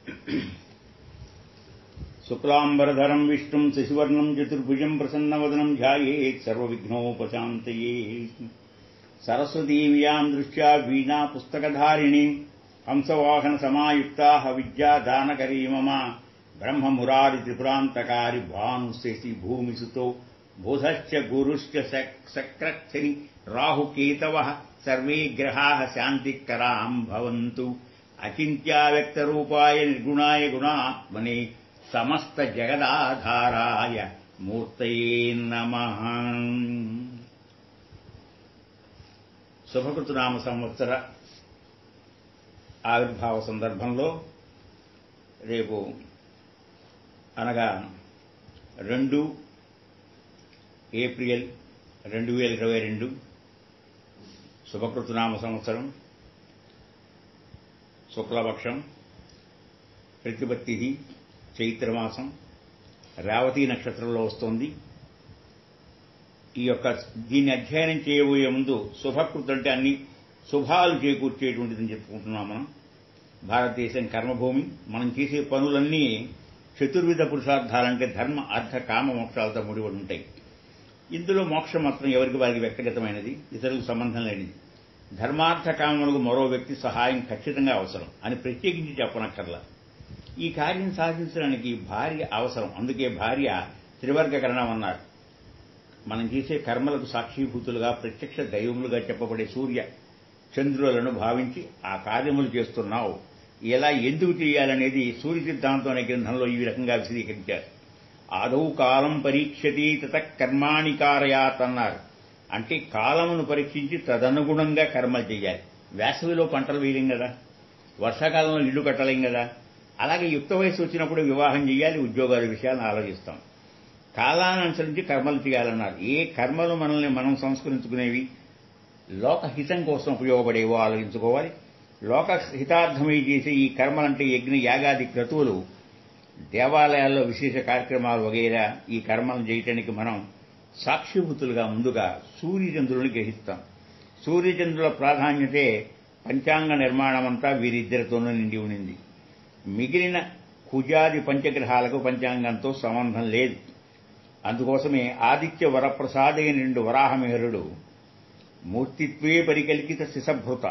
శుక్లాంబరధరం విష్ణుం శశివర్ణం చతుర్భుజం ప్రసన్నవదనం ధ్యాయేత్ సర్వవిఘ్నోపశాంతయే సరస్వతీవ్యాం దృష్ట్యా వీణా పుస్తకధారిణి హంసవాహన సమాయుక్తా విద్యా దానకరీ మమ బ్రహ్మమురారి త్రిపురాంతకారి భాను శశి భూమిసుతో బుధశ్చ గురుశ్చ సక్రక్షని రాహుకేతవ సర్వే గ్రహా శాంతికరాం భవంతు అచింత్యావ్యక్తరూపాయ నిర్గుణాయ గుణాత్మనే సమస్త జగదాధారాయ మూర్తయే నమ శుభకృతునామ సంవత్సర ఆవిర్భావ సందర్భంలో రేపు అనగా రెండు ఏప్రిల్ రెండు వేల ఇరవై రెండు శుభకృతునామ సంవత్సరం శుక్లపక్షం ప్రతిపత్తి చైత్రమాసం రేవతి నక్షత్రంలో వస్తోంది ఈ యొక్క దీన్ని అధ్యయనం చేయబోయే ముందు శుభకృత్ అంటే అన్ని శుభాలు చేకూర్చేటువంటిదని చెప్పుకుంటున్నాం మనం భారతదేశం కర్మభూమి మనం చేసే పనులన్నీ చతుర్విధ పురుషార్థాలంటే ధర్మ అర్థ కామ మోక్షాలతో ముడిపడి ఉంటాయి ఇందులో మోక్షం మాత్రం ఎవరికి వారికి వ్యక్తిగతమైనది ఇతరులకు సంబంధం లేనిది ధర్మార్థ కామములకు మరో వ్యక్తి సహాయం ఖచ్చితంగా అవసరం అని ప్రత్యేకించి చెప్పనక్కర్లా ఈ కార్యం సాధించడానికి భార్య అవసరం అందుకే భార్య త్రివర్గకరణం అన్నారు మనం చేసే కర్మలకు సాక్షిభూతులుగా ప్రత్యక్ష దైవములుగా చెప్పబడే సూర్య చంద్రులను భావించి ఆ కార్యములు చేస్తున్నావు ఎలా ఎందుకు చేయాలనేది సూర్య సిద్ధాంతం అనే గ్రంథంలో ఈ రకంగా విశదీకరించారు ఆదౌ కాలం పరీక్షతి తత కర్మాణి కారయాత్ అన్నారు అంటే కాలమును పరీక్షించి తదనుగుణంగా కర్మలు చేయాలి వేసవిలో పంటలు వేయలేం కదా వర్షాకాలంలో ఇల్లు కట్టలేం కదా అలాగే యుక్త వయసు వచ్చినప్పుడు వివాహం చేయాలి ఉద్యోగాల విషయాలను ఆలోచిస్తాం కాలాన్ని అనుసరించి కర్మలు చేయాలన్నారు ఏ కర్మలు మనల్ని మనం సంస్కరించుకునేవి లోకహితం కోసం ఉపయోగపడేవో ఆలోచించుకోవాలి లోక హితార్థమై చేసే ఈ కర్మలంటే యజ్ఞ యాగాది క్రతువులు దేవాలయాల్లో విశేష కార్యక్రమాలు వగైరా ఈ కర్మలను చేయటానికి మనం సాక్షిభూతులుగా ముందుగా సూర్యచంద్రుని గ్రహిస్తాం సూర్యచంద్రుల ప్రాధాన్యతే పంచాంగ నిర్మాణమంతా వీరిద్దరితోనూ నిండి ఉండింది మిగిలిన కుజాది పంచగ్రహాలకు పంచాంగంతో సంబంధం లేదు అందుకోసమే ఆదిత్య వరప్రసాదైన రెండు వరాహమిహరుడు మూర్తిత్వే పరికల్పిత శిశభృత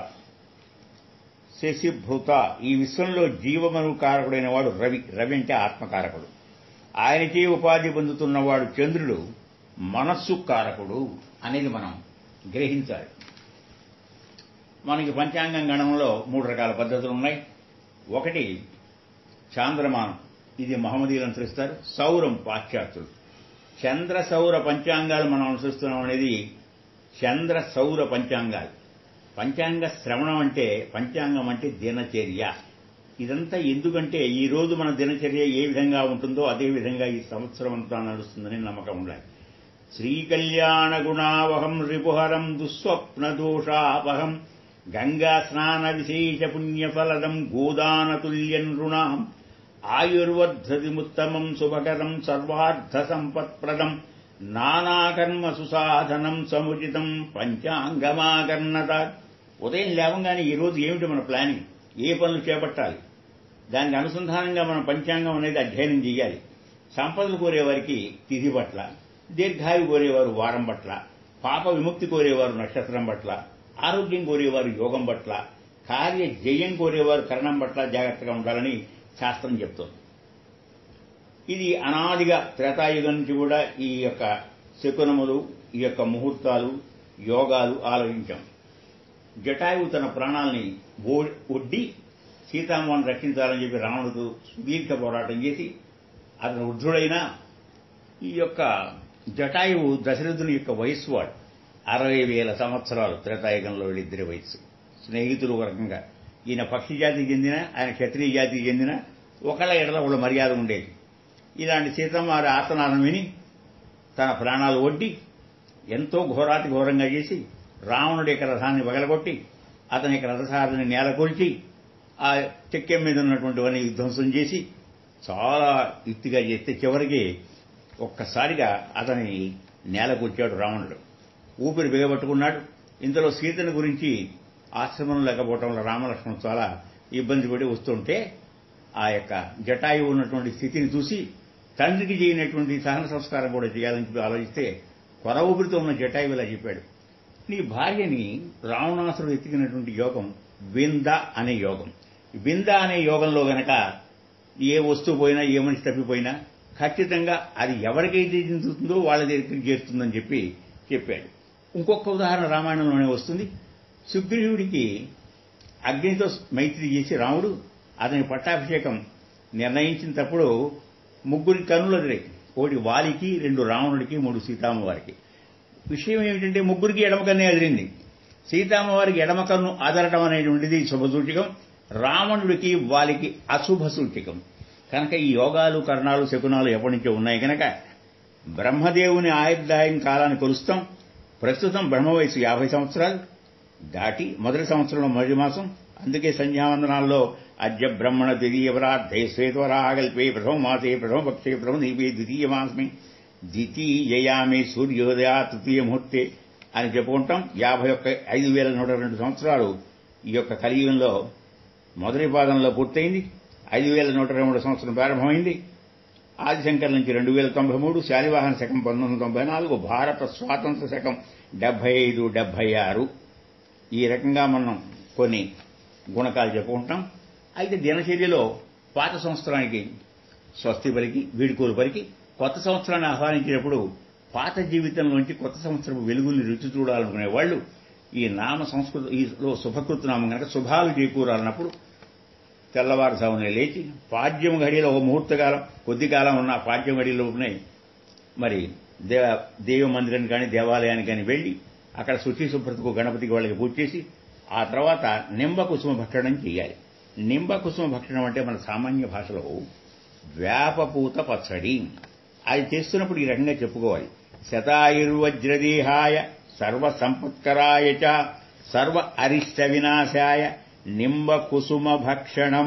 శశిభృత ఈ విశ్వంలో జీవమను కారకుడైన వాడు రవి రవి అంటే ఆత్మకారకుడు ఆయనచే ఉపాధి పొందుతున్నవాడు చంద్రుడు మనస్సు కారకుడు అనేది మనం గ్రహించాలి మనకి పంచాంగం గణంలో మూడు రకాల పద్ధతులు ఉన్నాయి ఒకటి చాంద్రమానం ఇది మహమ్మదీయులు అనుసరిస్తారు సౌరం పాశ్చాత్యులు చంద్ర సౌర పంచాంగాలు మనం అనుసరిస్తున్నాం అనేది చంద్ర సౌర పంచాంగాలు పంచాంగ శ్రవణం అంటే పంచాంగం అంటే దినచర్య ఇదంతా ఎందుకంటే ఈ రోజు మన దినచర్య ఏ విధంగా ఉంటుందో అదే విధంగా ఈ సంవత్సరం అంతా నడుస్తుందని నమ్మకం ఉండాలి శ్రీకళ్యాణ గుణావహం రిపుహరం దుస్వప్న దోషాపహం గంగా స్నాన విశేష పుణ్యఫలదం గోదానతుల్యం నృణాం ఆయుర్వర్ధతిముత్తమం శుభకరం సర్వార్థ సంపత్ప్రదం నానాకర్మ సుసాధనం సముచితం పంచాంగమాకర్ణత ఉదయం లేవంగానే ఈ రోజు ఏమిటి మన ప్లానింగ్ ఏ పనులు చేపట్టాలి దానికి అనుసంధానంగా మనం పంచాంగం అనేది అధ్యయనం చేయాలి సంపదలు కోరేవారికి తిథి పట్ల దీర్ఘాయు కోరేవారు వారం పట్ల పాప విముక్తి కోరేవారు నక్షత్రం పట్ల ఆరోగ్యం కోరేవారు యోగం పట్ల కార్య జయం కోరేవారు కరణం పట్ల జాగ్రత్తగా ఉండాలని శాస్త్రం చెప్తోంది ఇది అనాదిగా త్రేతాయుగం నుంచి కూడా ఈ యొక్క శకునములు ఈ యొక్క ముహూర్తాలు యోగాలు ఆలోచించాం జటాయువు తన ప్రాణాలని ఒడ్డి సీతామ్మను రక్షించాలని చెప్పి రావణుడు సుదీర్ఘ పోరాటం చేసి అతను వృద్ధుడైన ఈ యొక్క జటాయువు దశరథుని యొక్క వయస్సు వాడు అరవై వేల సంవత్సరాలు త్రేతాయుగంలో వీళ్ళిద్దరి వయస్సు స్నేహితులు ఒక రకంగా ఈయన పక్షి జాతికి చెందిన ఆయన క్షత్రియ జాతికి చెందిన ఒకళ్ళ ఎడల వాళ్ళ మర్యాద ఉండేది ఇలాంటి సీతమ్మారి ఆర్తనాదం విని తన ప్రాణాలు ఒడ్డి ఎంతో ఘోరాతి ఘోరంగా చేసి రావణుడి యొక్క రథాన్ని పగలగొట్టి అతని యొక్క రథసారిని నేలకొల్చి ఆ చెక్కెం మీద ఉన్నటువంటివన్నీ విధ్వంసం చేసి చాలా యుక్తిగా చేస్తే చివరికి ఒక్కసారిగా అతని నేలకొచ్చాడు రావణుడు ఊపిరి బిగబట్టుకున్నాడు ఇందులో సీతను గురించి ఆశ్రమం లేకపోవటం వల్ల రామలక్ష్మణ్ చాలా ఇబ్బంది పడి వస్తుంటే ఆ యొక్క జటాయు ఉన్నటువంటి స్థితిని చూసి తండ్రికి చేయనటువంటి సహన సంస్కారం కూడా చేయాలని చెప్పి ఆలోచిస్తే కొర ఊపిరితో ఉన్న జటాయు ఇలా చెప్పాడు నీ భార్యని రావణాసురుడు ఎత్తికినటువంటి యోగం వింద అనే యోగం వింద అనే యోగంలో గనక ఏ వస్తువు పోయినా ఏ మనిషి తప్పిపోయినా ఖచ్చితంగా అది ఎవరికైతే చెందుతుందో వాళ్ళ దగ్గరికి చేరుతుందని చెప్పి చెప్పాడు ఇంకొక ఉదాహరణ రామాయణంలోనే వస్తుంది సుగ్రీవుడికి అగ్నితో మైత్రి చేసి రాముడు అతని పట్టాభిషేకం నిర్ణయించినప్పుడు ముగ్గురి కన్నులు ఎదురాయి ఒకటి వాలికి రెండు రావణుడికి మూడు సీతామ్మవారికి విషయం ఏమిటంటే ముగ్గురికి ఎడమ కన్నే ఎదిరింది సీతామ్మవారికి ఎడమ కన్ను అదరటం అనేటువంటిది శుభసూచకం రావణుడికి వాలికి అశుభ సూచకం కనుక ఈ యోగాలు కర్ణాలు శకునాలు ఎప్పటి నుంచో ఉన్నాయి కనుక బ్రహ్మదేవుని ఆయుర్దాయం కాలాన్ని కొలుస్తాం ప్రస్తుతం బ్రహ్మ వయసు యాభై సంవత్సరాలు దాటి మొదటి సంవత్సరంలో మొదటి మాసం అందుకే సంధ్యావందనాల్లో అద్య బ్రహ్మణ ద్వితీయవరాధే శ్వేతవరాగల్పే ప్రథమ మాసే ప్రథమ పక్షే ప్రథమ దీపే ద్వితీయ మాసమే ద్వితీయయామే సూర్యోదయ తృతీయ ముహూర్తే అని చెప్పుకుంటాం యాభై ఒక్క ఐదు వేల నూట రెండు సంవత్సరాలు ఈ యొక్క కలియుగంలో మొదటి పాదంలో పూర్తయింది ఐదు వేల నూట రెండు సంవత్సరం ప్రారంభమైంది ఆదిశంకర్ నుంచి రెండు వేల తొంభై మూడు శాలివాహన శకం పంతొమ్మిది వందల తొంభై నాలుగు భారత స్వాతంత్ర శకం డెబ్బై ఐదు డెబ్బై ఆరు ఈ రకంగా మనం కొన్ని గుణకాలు చెప్పుకుంటాం అయితే దినచర్యలో పాత సంవత్సరానికి స్వస్తి పలికి వీడుకోలు పలికి కొత్త సంవత్సరాన్ని ఆహ్వానించినప్పుడు పాత జీవితంలోంచి కొత్త సంవత్సరం వెలుగుల్ని రుచి చూడాలనుకునే వాళ్ళు ఈ నామ సంస్కృత ఈలో శుభకృత నామం కనుక శుభాలు చేకూరాలన్నప్పుడు తెల్లవారుజామునే లేచి పాడ్యం గడిలో ఓ ముహూర్తకాలం కొద్ది కాలం ఉన్న పాడ్యం గడిలోనే మరి దేవ దేవ మందిరం కానీ దేవాలయానికి కానీ వెళ్ళి అక్కడ శుచి శుభ్రతకు గణపతికి వాళ్ళకి పూజ చేసి ఆ తర్వాత నింబ కుసుమ భక్షణం చేయాలి నింబ కుసుమ భక్షణం అంటే మన సామాన్య భాషలో వేపపూత పచ్చడి అది చేస్తున్నప్పుడు ఈ రకంగా చెప్పుకోవాలి శతాయుర్వజ్రదేహాయ సర్వ సంపత్కరాయ చ సర్వ అరిష్ట వినాశాయ నింబ కుసుమ భక్షణం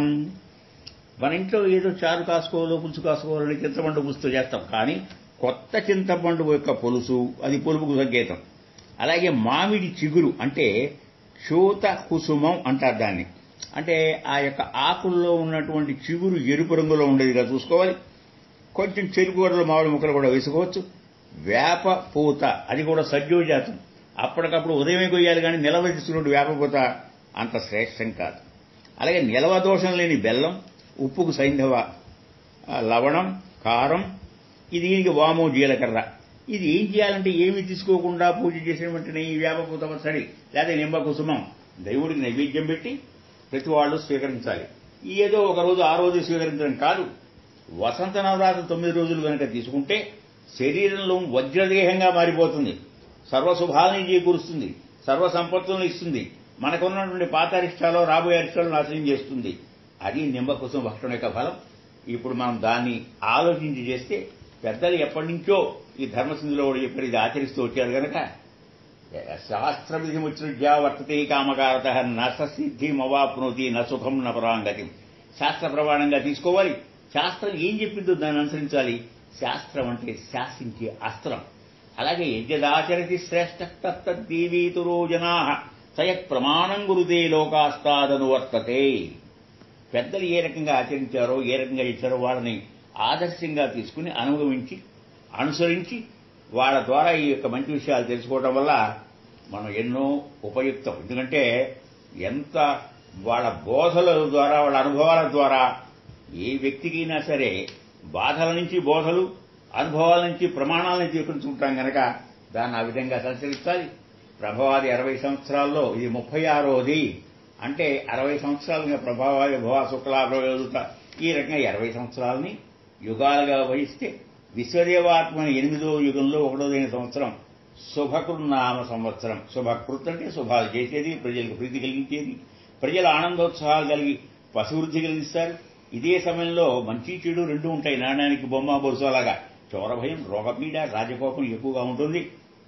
మన ఇంట్లో ఏదో చారు కాసుకోవాలో పులుసు కాసుకోవాలని చింతపండు పులుసు చేస్తాం కానీ కొత్త చింతపండు యొక్క పులుసు అది పులుపుకు సంకేతం అలాగే మామిడి చిగురు అంటే చూత కుసుమం అంటారు దాన్ని అంటే ఆ యొక్క ఆకుల్లో ఉన్నటువంటి చిగురు ఎరుపు రంగులో ఉండేదిగా చూసుకోవాలి కొంచెం చెరుకుగడలు మామిడి ముక్కలు కూడా వేసుకోవచ్చు వేప పూత అది కూడా సజ్జోజాతం అప్పటికప్పుడు ఉదయమే కొయ్యాలి కానీ నిలవ తీసుకున్నట్టు వేప పూత అంత శ్రేష్టం కాదు అలాగే నిలవ దోషం లేని బెల్లం ఉప్పుకు సైంధవ ఆ, లవణం కారం ఇది దీనికి వాము జీలకర్ర ఇది ఏం చేయాలంటే ఏమి తీసుకోకుండా పూజ చేసిన వెంటనే ఈ వేపపూత పచ్చడి లేదా నింబ కుసుమం దేవుడికి నైవేద్యం పెట్టి ప్రతి వాళ్ళు స్వీకరించాలి ఈ ఏదో ఒక రోజు ఆ రోజు స్వీకరించడం కాదు వసంత నవరాత్రి తొమ్మిది రోజులు కనుక తీసుకుంటే శరీరంలో వజ్రదేహంగా మారిపోతుంది సర్వశుభాలని చేకూరుస్తుంది సర్వ సంపత్తులను ఇస్తుంది మనకున్నటువంటి పాత అరిష్టాలు రాబోయే అరిష్టాలు నాశనం చేస్తుంది అది నింబ కుసుమ భక్షణ యొక్క ఫలం ఇప్పుడు మనం దాన్ని ఆలోచించి చేస్తే పెద్దలు ఎప్పటి నుంచో ఈ ధర్మసింధులో కూడా చెప్పారు ఇది ఆచరిస్తూ వచ్చారు కనుక శాస్త్ర విధిముత్సృజ్యా వర్తతే కామకారత నసిద్ధిమవాప్నోతి న సుఖం న పరాంగతి శాస్త్ర ప్రమాణంగా తీసుకోవాలి శాస్త్రం ఏం చెప్పిందో దాన్ని అనుసరించాలి శాస్త్రం అంటే శాసించే అస్త్రం అలాగే యజ్ఞదాచరతి శ్రేష్ట తత్తీవీతురో జనా సయత్ ప్రమాణం గురుదే లోకాస్తాదను వర్తతే పెద్దలు ఏ రకంగా ఆచరించారో ఏ రకంగా ఇచ్చారో వాళ్ళని ఆదర్శంగా తీసుకుని అనుభవించి అనుసరించి వాళ్ళ ద్వారా ఈ యొక్క మంచి విషయాలు తెలుసుకోవడం వల్ల మనం ఎన్నో ఉపయుక్తం ఎందుకంటే ఎంత వాళ్ళ బోధల ద్వారా వాళ్ళ అనుభవాల ద్వారా ఏ వ్యక్తికైనా సరే బాధల నుంచి బోధలు అనుభవాల నుంచి ప్రమాణాల నుంచి ఎక్కడుకుంటాం కనుక దాన్ని ఆ విధంగా సంచరించాలి ప్రభావాది అరవై సంవత్సరాల్లో ఇది ముప్పై ఆరోది అంటే అరవై సంవత్సరాలుగా ప్రభావాది భవ శుక్లాభ్రత ఈ రకంగా ఇరవై సంవత్సరాలని యుగాలుగా వహిస్తే విశ్వదేవాత్మని ఎనిమిదో యుగంలో ఒకటోదైన సంవత్సరం శుభకృన్నామ సంవత్సరం శుభకృత్ అంటే శుభాలు చేసేది ప్రజలకు ప్రీతి కలిగించేది ప్రజల ఆనందోత్సాహాలు కలిగి పశువృద్ధి కలిగిస్తారు ఇదే సమయంలో మంచి చెడు రెండు ఉంటాయి నాణ్యానికి బొమ్మ బొరుసలాగా చోరభయం రోగపీడ రాజకోపం ఎక్కువగా ఉంటుంది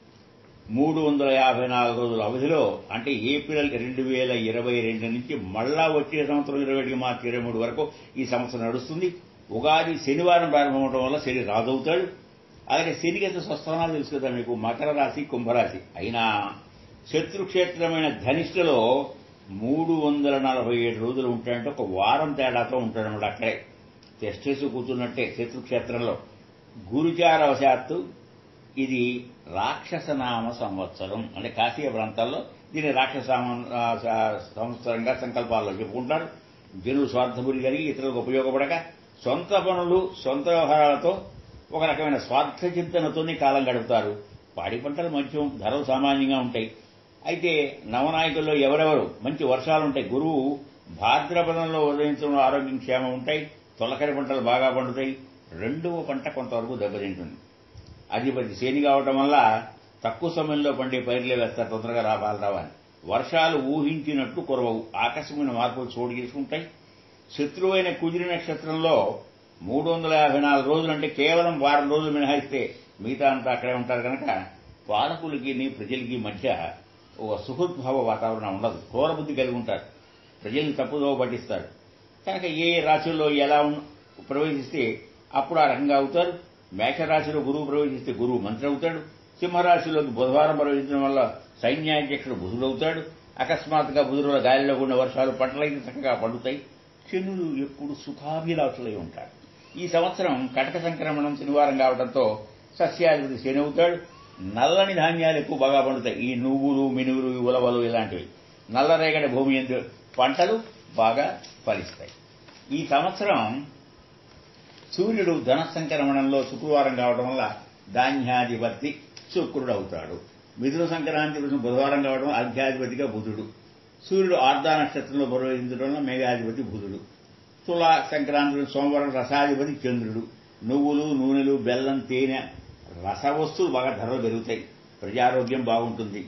మూడు వందల యాభై నాలుగు రోజుల అవధిలో అంటే ఏప్రిల్ రెండు వేల ఇరవై రెండు నుంచి మళ్ళా వచ్చే సంవత్సరం ఇరవై ఒకటి మార్చి ఇరవై మూడు వరకు ఈ సంవత్సరం నడుస్తుంది ఉగాది శనివారం ప్రారంభమవడం వల్ల శని రాజవుతాడు అలాగే శనిగత స్వస్థానాలు తెలుసు కదా మీకు మకర రాశి కుంభరాశి అయినా శత్రుక్షేత్రమైన ధనిష్టలో మూడు వందల నలభై ఏడు రోజులు ఉంటాయంటే ఒక వారం తేడాతో ఉంటాడనమాట అక్కడే టెస్టేసి కూర్చున్నట్టే శత్రుక్షేత్రంలో గురుచారవశాత్తు ఇది రాక్షసనామ సంవత్సరం అంటే కాశీయ ప్రాంతాల్లో దీన్ని రాక్షస సంవత్సరంగా సంకల్పాల్లో చెప్పుకుంటారు జనులు స్వార్థబురి కలిగి ఇతరులకు ఉపయోగపడక సొంత పనులు సొంత వ్యవహారాలతో ఒక రకమైన స్వార్థ చింతనతోనే కాలం గడుపుతారు పాడి పంటలు మంచి ధరలు సామాన్యంగా ఉంటాయి అయితే నవనాయకుల్లో ఎవరెవరు మంచి వర్షాలుంటాయి గురువు భాద్రపదంలో ఉదయించడం ఆరోగ్యం క్షేమం ఉంటాయి తొలకరి పంటలు బాగా పండుతాయి రెండవ పంట కొంతవరకు దెబ్బతింటుంది అధిపతి శని కావటం వల్ల తక్కువ సమయంలో పండే పైర్లే వేస్తారు తొందరగా లాభాలు రావాలి వర్షాలు ఊహించినట్టు కురవవు ఆకస్మికమైన మార్పులు చోటు చేసుకుంటాయి శత్రువైన కుదిరి నక్షత్రంలో మూడు వందల యాభై నాలుగు రోజులు అంటే కేవలం వారం రోజులు మినహాయిస్తే మిగతా అంతా అక్కడే ఉంటారు కనుక పాలకులకి ప్రజలకి మధ్య ఒక సుహృద్భావ వాతావరణం ఉండదు క్రూరబుద్ధి కలిగి ఉంటారు ప్రజల్ని తప్పుదోవ పట్టిస్తారు కనుక ఏ రాశుల్లో ఎలా ప్రవేశిస్తే అప్పుడు ఆ రకంగా అవుతారు మేషరాశిలో గురువు ప్రవేశిస్తే గురువు మంత్రి అవుతాడు సింహరాశిలోకి బుధవారం ప్రవేశించడం వల్ల సైన్యాధ్యక్షుడు బుధుడవుతాడు అకస్మాత్తుగా బుధుల గాలిలో ఉన్న వర్షాలు పంటలైతే చక్కగా పండుతాయి శనులు ఎప్పుడు సుఖాభిలాషులై ఉంటాడు ఈ సంవత్సరం కటక సంక్రమణం శనివారం కావడంతో సస్యాధిపతి శని అవుతాడు నల్లని ధాన్యాలు ఎక్కువ బాగా పండుతాయి ఈ నువ్వులు మినుగులు ఉలవలు ఇలాంటివి నల్లరేగడి భూమి ఎందు పంటలు బాగా ఫలిస్తాయి ఈ సంవత్సరం సూర్యుడు ధన సంక్రమణంలో శుక్రవారం కావడం వల్ల ధాన్యాధిపతి శుక్రుడు అవుతాడు మిథున సంక్రాంతి రోజు బుధవారం కావడం అర్ఘ్యాధిపతిగా బుధుడు సూర్యుడు ఆర్ధా నక్షత్రంలో ప్రవేశించడం వల్ల మేఘాధిపతి బుధుడు తులా సంక్రాంతి రోజు సోమవారం రసాధిపతి చంద్రుడు నువ్వులు నూనెలు బెల్లం తేనె రసవస్తువులు బాగా ధరలు పెరుగుతాయి ప్రజారోగ్యం బాగుంటుంది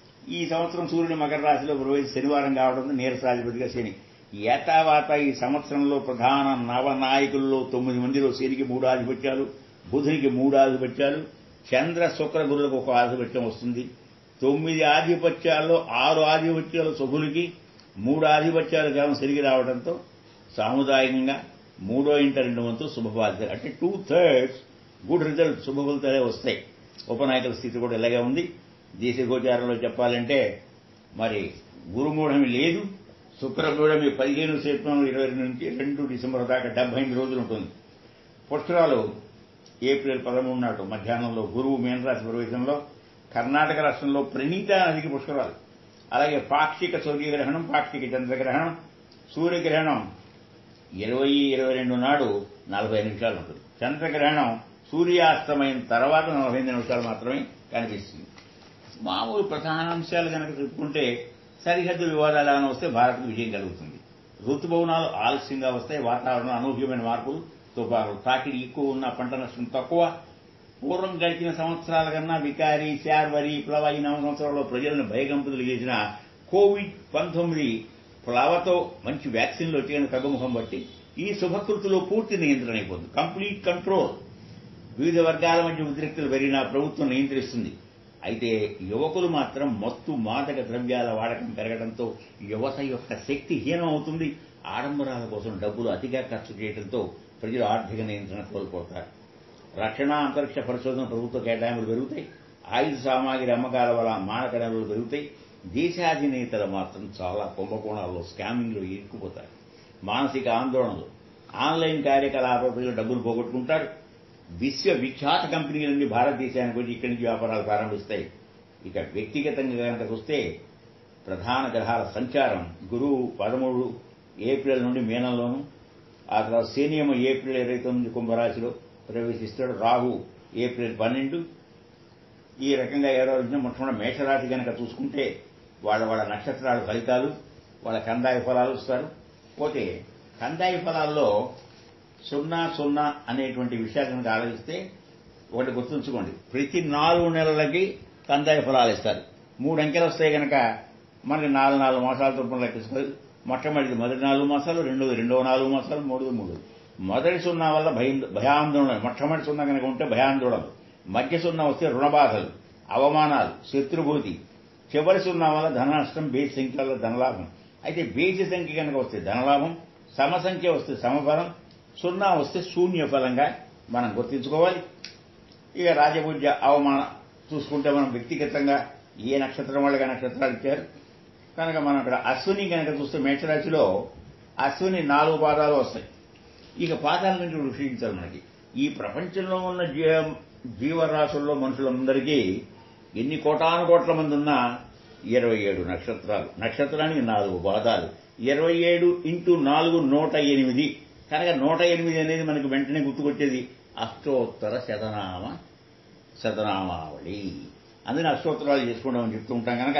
ఈ సంవత్సరం సూర్యుడు మకర రాశిలో ప్రవేశి శనివారం కావడంతో నీరసాధిపతిగా శని ఏతావాత ఈ సంవత్సరంలో ప్రధాన నవనాయకుల్లో తొమ్మిది మందిలో శనికి మూడు ఆధిపత్యాలు బుధునికి మూడు ఆధిపత్యాలు చంద్ర శుక్ర గురులకు ఒక ఆధిపత్యం వస్తుంది తొమ్మిది ఆధిపత్యాల్లో ఆరు ఆధిపత్యాలు శుభులకి మూడు ఆధిపత్యాలు కేవలం శనికి రావడంతో సాముదాయికంగా మూడో ఇంట రెండు వంతు శుభఫలితాలు అంటే టూ థర్డ్స్ గుడ్ రిజల్ట్ శుభ ఫలితాలే వస్తాయి ఉపనాయకుల స్థితి కూడా ఇలాగే ఉంది దేశ గోచారంలో చెప్పాలంటే మరి గురుమూఢమి లేదు శుక్రమూఢమి పదిహేను సెప్టెంబర్ ఇరవై నుంచి రెండు డిసెంబర్ దాకా డెబ్బై ఎనిమిది రోజులు ఉంటుంది పుష్కరాలు ఏప్రిల్ పదమూడు నాడు మధ్యాహ్నంలో గురువు మీనరాశి ప్రవేశంలో కర్ణాటక రాష్ట్రంలో ప్రణీత నదికి పుష్కరాలు అలాగే పాక్షిక సూర్యగ్రహణం పాక్షిక చంద్రగ్రహణం సూర్యగ్రహణం ఇరవై ఇరవై రెండు నాడు నలభై నిమిషాలు ఉంటుంది చంద్రగ్రహణం సూర్యాస్తమైన తర్వాత నలభై నిమిషాలు మాత్రమే కనిపిస్తుంది మామూలు ప్రధాన అంశాలు కనుక చెప్పుకుంటే సరిహద్దు వివాదాలు ఏమైనా వస్తే భారత్కు విజయం కలుగుతుంది ఋతుభవనాలు ఆలస్యంగా వస్తాయి వాతావరణం అనూహ్యమైన మార్పులు తుఫాను తాకిడి ఎక్కువ ఉన్న పంట నష్టం తక్కువ పూర్వం గడిచిన సంవత్సరాల కన్నా వికారి శార్వరి ప్లవ ఈ నవ సంవత్సరాల్లో ప్రజలను భయగంపుతులు చేసిన కోవిడ్ పంతొమ్మిది ప్లవతో మంచి వ్యాక్సిన్లు వచ్చాయని తగ్గుముఖం బట్టి ఈ శుభకృతిలో పూర్తి నియంత్రణ అయిపోతుంది కంప్లీట్ కంట్రోల్ వివిధ వర్గాల మధ్య ఉద్రిక్తులు పెరిగిన ప్రభుత్వం నియంత్రిస్తుంది అయితే యువకులు మాత్రం మత్తు మాదక ద్రవ్యాల వాడకం పెరగడంతో యువత యొక్క శక్తి హీనం అవుతుంది ఆడంబరాల కోసం డబ్బులు అతిగా ఖర్చు చేయడంతో ప్రజలు ఆర్థిక నియంత్రణ కోల్పోతారు రక్షణ అంతరిక్ష పరిశోధన ప్రభుత్వ కేటాయింపులు పెరుగుతాయి ఆయుధ సామాగ్రి అమ్మకాల వల్ల మానక నెలలు పెరుగుతాయి దేశాధినేతలు మాత్రం చాలా కుంభకోణాల్లో స్కామింగ్లో ఇరుక్కుపోతారు మానసిక ఆందోళనలు ఆన్లైన్ కార్యకలాపాల ప్రజలు డబ్బులు పోగొట్టుకుంటారు విశ్వవిఖ్యాత కంపెనీల నుండి భారతదేశానికి వచ్చి ఇక్కడి నుంచి వ్యాపారాలు ప్రారంభిస్తాయి ఇక వ్యక్తిగతంగా కనుక వస్తే ప్రధాన గ్రహాల సంచారం గురువు పదమూడు ఏప్రిల్ నుండి మీనంలోను ఆ తర్వాత శనియమ ఏప్రిల్ ఇరవై తొమ్మిది కుంభరాశిలో ప్రవేశిస్తాడు రాహు ఏప్రిల్ పన్నెండు ఈ రకంగా ఎవరో వచ్చినా మొట్టమొదటి మేషరాశి కనుక చూసుకుంటే వాళ్ళ వాళ్ళ నక్షత్రాల ఫలితాలు వాళ్ళ కందాయ ఫలాలు ఇస్తారు పోతే కందాయ ఫలాల్లో సున్నా సున్నా అనేటువంటి విషయాలు కనుక ఆలోచిస్తే ఒకటి గుర్తుంచుకోండి ప్రతి నాలుగు నెలలకి కందాయ ఫలాలు ఇస్తారు మూడు అంకెలు వస్తాయి కనుక మనకి నాలుగు నాలుగు మాసాల చొప్పున లెక్కిస్తారు మొట్టమొదటి మొదటి నాలుగు మాసాలు రెండోది రెండవ నాలుగు మాసాలు మూడోది మూడు మొదటి సున్నా వల్ల భయం భయాందోళన మొట్టమొదటి సున్నా కనుక ఉంటే భయాందోళనలు మధ్య సున్నా వస్తే రుణబాధలు అవమానాలు శత్రుభూతి చివరి సున్నా వల్ల ధన నష్టం బేసి సంఖ్య వల్ల ధనలాభం అయితే బేసి సంఖ్య కనుక వస్తే ధనలాభం సమసంఖ్య వస్తే సమఫలం సున్నా వస్తే శూన్య ఫలంగా మనం గుర్తించుకోవాలి ఇక రాజపూజ్య అవమానం చూసుకుంటే మనం వ్యక్తిగతంగా ఏ నక్షత్రం వాళ్ళగా నక్షత్రాలు ఇచ్చారు కనుక మనం ఇక్కడ అశ్విని కనుక చూస్తే మేషరాశిలో అశ్విని నాలుగు పాదాలు వస్తాయి ఇక పాదాల నుంచి విషయించాలి మనకి ఈ ప్రపంచంలో ఉన్న జీ జీవరాశుల్లో మనుషులందరికీ ఎన్ని కోటాను కోట్ల మంది ఉన్నా ఇరవై ఏడు నక్షత్రాలు నక్షత్రానికి నాలుగు పాదాలు ఇరవై ఏడు ఇంటూ నాలుగు నూట ఎనిమిది కనుక నూట ఎనిమిది అనేది మనకి వెంటనే గుర్తుకొచ్చేది అష్టోత్తర శతనామ శతనామావళి అందుకని అష్టోత్తరాలు చేసుకుంటామని చెప్తూ ఉంటాం కనుక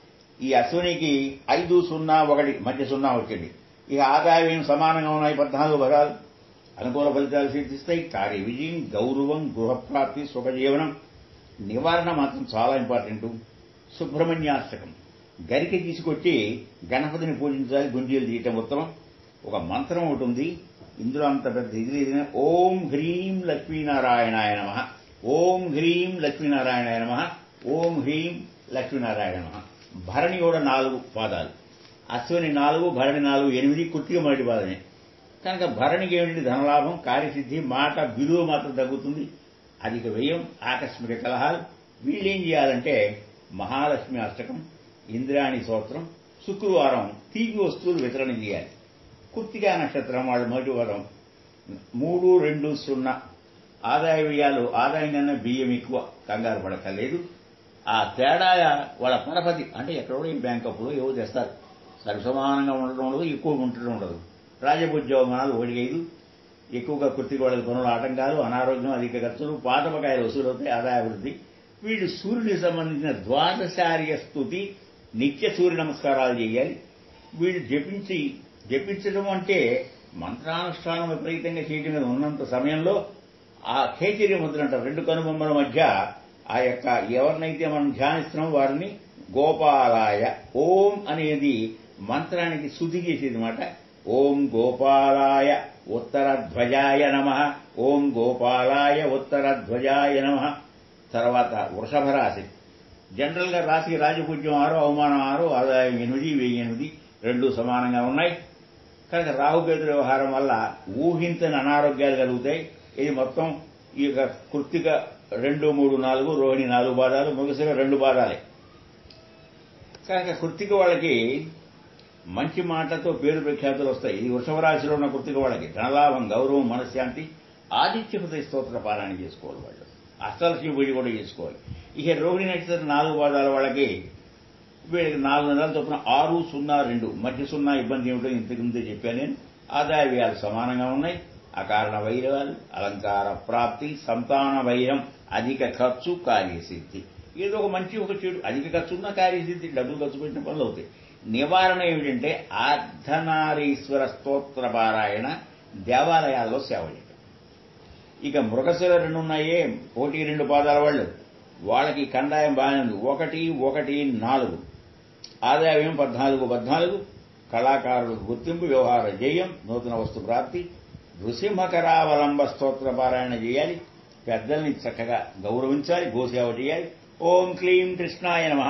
ఈ అశ్వినికి ఐదు సున్నా ఒకటి మధ్య సున్నా వచ్చింది ఇక ఆదాయం సమానంగా ఉన్నాయి పద్నాలుగు భరాలు అనుకూల ఫలితాలు సిద్ధిస్తాయి కార్య విజయం గౌరవం గృహప్రాప్తి సుఖజీవనం నివారణ మాత్రం చాలా ఇంపార్టెంట్ సుబ్రహ్మణ్యాష్టకం గరిక తీసుకొచ్చి గణపతిని పూజించాలి గుంజీలు తీయటం ఉత్తమం ఒక మంత్రం ఒకటి ఉంది ఇందులో అంత పెద్ద ఇది లేదు ఓం హ్రీం లక్ష్మీనారాయణాయ నమ ఓం హ్రీం లక్ష్మీనారాయణాయ నమ ఓం హ్రీం లక్ష్మీనారాయణ నమ భరణి కూడా నాలుగు పాదాలు అశ్విని నాలుగు భరణి నాలుగు ఎనిమిది కుర్తిగా మొదటి పాదమే కనుక భరణికి ఏమిటి ధనలాభం కార్యసిద్ధి మాట విలువ మాత్రం తగ్గుతుంది అధిక వ్యయం ఆకస్మిక కలహాలు వీళ్ళేం చేయాలంటే మహాలక్ష్మి అష్టకం ఇంద్రాణి స్తోత్రం శుక్రవారం తీపి వస్తువులు వితరణ చేయాలి కుర్తిగా నక్షత్రం వాళ్ళు మొదటి వారం మూడు రెండు సున్నా ఆదాయ వ్యయాలు ఆదాయం కన్నా బియ్యం ఎక్కువ కంగారు పడక్కర్లేదు ఆ తేడా వాళ్ళ పరపతి అంటే ఎక్కడో ఈ బ్యాంక్ అప్పులు ఏవో తెస్తారు సరిసమానంగా ఉండడం ఉండదు ఎక్కువ ఉండడం ఉండదు రాజభుజ్యోగమానాలు ఒకటి ఐదు ఎక్కువగా కుర్తికి వాళ్ళకి పనులు ఆటంకాలు అనారోగ్యం అధిక ఖర్చులు పాతపకాయలు వసూలవుతాయి ఆదాయాభివృద్ధి వీళ్ళు సూర్యుడికి సంబంధించిన ద్వాదశార్య స్థుతి నిత్య సూర్య నమస్కారాలు చేయాలి వీళ్ళు జపించి జపించడం అంటే మంత్రానుష్ఠానం విపరీతంగా చేయడం మీద ఉన్నంత సమయంలో ఆ ఖేచర్య ముద్ర అంటారు రెండు కనుబొమ్మల మధ్య ఆ యొక్క ఎవరినైతే మనం ధ్యానిస్తున్నామో వారిని గోపాలాయ ఓం అనేది మంత్రానికి శుద్ధి చేసేది మాట ఓం గోపాలాయ ఉత్తర ధ్వజాయ నమ ఓం గోపాలాయ ఉత్తర ధ్వజాయ నమ తర్వాత వృషభ రాశి జనరల్ గా రాశికి రాజపూజ్యం ఆరు అవమానం ఆరు ఆదాయం ఎనిమిది వెయ్యి ఎనిమిది రెండు సమానంగా ఉన్నాయి కనుక రాహుకేతు వ్యవహారం వల్ల ఊహించని అనారోగ్యాలు కలుగుతాయి ఇది మొత్తం ఈ యొక్క కృత్తిక రెండు మూడు నాలుగు రోహిణి నాలుగు పాదాలు ముగిసిన రెండు పాదాలే కనుక కృత్తిక వాళ్ళకి మంచి మాటతో పేరు ప్రఖ్యాతులు వస్తాయి ఇది వృషభ రాశిలో ఉన్న కృత్తిక వాళ్ళకి ధనలాభం గౌరవం మనశ్శాంతి ఆదిత్య హృదయ స్తోత్ర పారాయణ చేసుకోవాలి వాళ్ళు అష్టలక్ష్మి పూజ కూడా చేసుకోవాలి ఇక రోహిణి నక్షత్రం నాలుగు పాదాల వాళ్ళకి వీళ్ళకి నాలుగు నెలల చొప్పున ఆరు సున్నా రెండు మధ్య సున్నా ఇబ్బంది ఏమిటో ఇంతకు ముందే చెప్పాను నేను ఆదాయ వ్యయాలు సమానంగా ఉన్నాయి అకారణ వైరవాలు అలంకార ప్రాప్తి సంతాన వైరం అధిక ఖర్చు కార్యసిద్ధి ఏదో ఒక మంచి ఒక చెడు అధిక ఖర్చు ఉన్న కార్యసిద్ధి డబ్బులు ఖర్చు పెట్టిన పనులు అవుతాయి నివారణ ఏమిటంటే అర్ధనారీశ్వర స్తోత్ర పారాయణ దేవాలయాల్లో సేవ చేయడం ఇక మృగశిల రెండు ఉన్నాయే ఒకటి రెండు పాదాల వాళ్ళు వాళ్ళకి కండాయం బాగానే ఉంది ఒకటి ఒకటి నాలుగు ఆదాయం పద్నాలుగు పద్నాలుగు కళాకారులకు గుర్తింపు వ్యవహార జయం నూతన వస్తు ప్రాప్తి నృసింహకరావలంబ స్తోత్ర పారాయణ చేయాలి పెద్దల్ని చక్కగా గౌరవించాలి గోసేవ చేయాలి ఓం క్లీం కృష్ణాయ నమ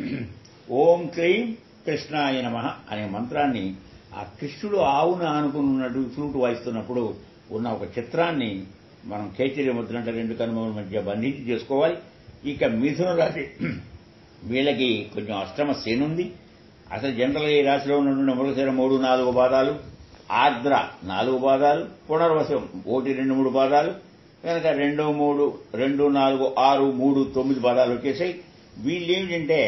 ఓం క్లీం కృష్ణాయ నమ అనే మంత్రాన్ని ఆ కృష్ణుడు ఆవును ఆనుకున్నట్టు ఫ్లూట్ వాయిస్తున్నప్పుడు ఉన్న ఒక చిత్రాన్ని మనం కేచర్య ముద్ర అంటే రెండు కనుమల మధ్య బంధించి చేసుకోవాలి ఇక మిథున రాశి వీళ్ళకి కొంచెం అష్టమ శనుంది అసలు జనరల్గా ఈ రాశిలో ఉన్నటువంటి మృగశిర మూడు నాలుగు పాదాలు ఆర్ద్ర నాలుగు పాదాలు పునర్వశం ఒకటి రెండు మూడు పాదాలు కనుక రెండు మూడు రెండు నాలుగు ఆరు మూడు తొమ్మిది పాదాలు వచ్చేసాయి వీళ్ళు ఏమిటంటే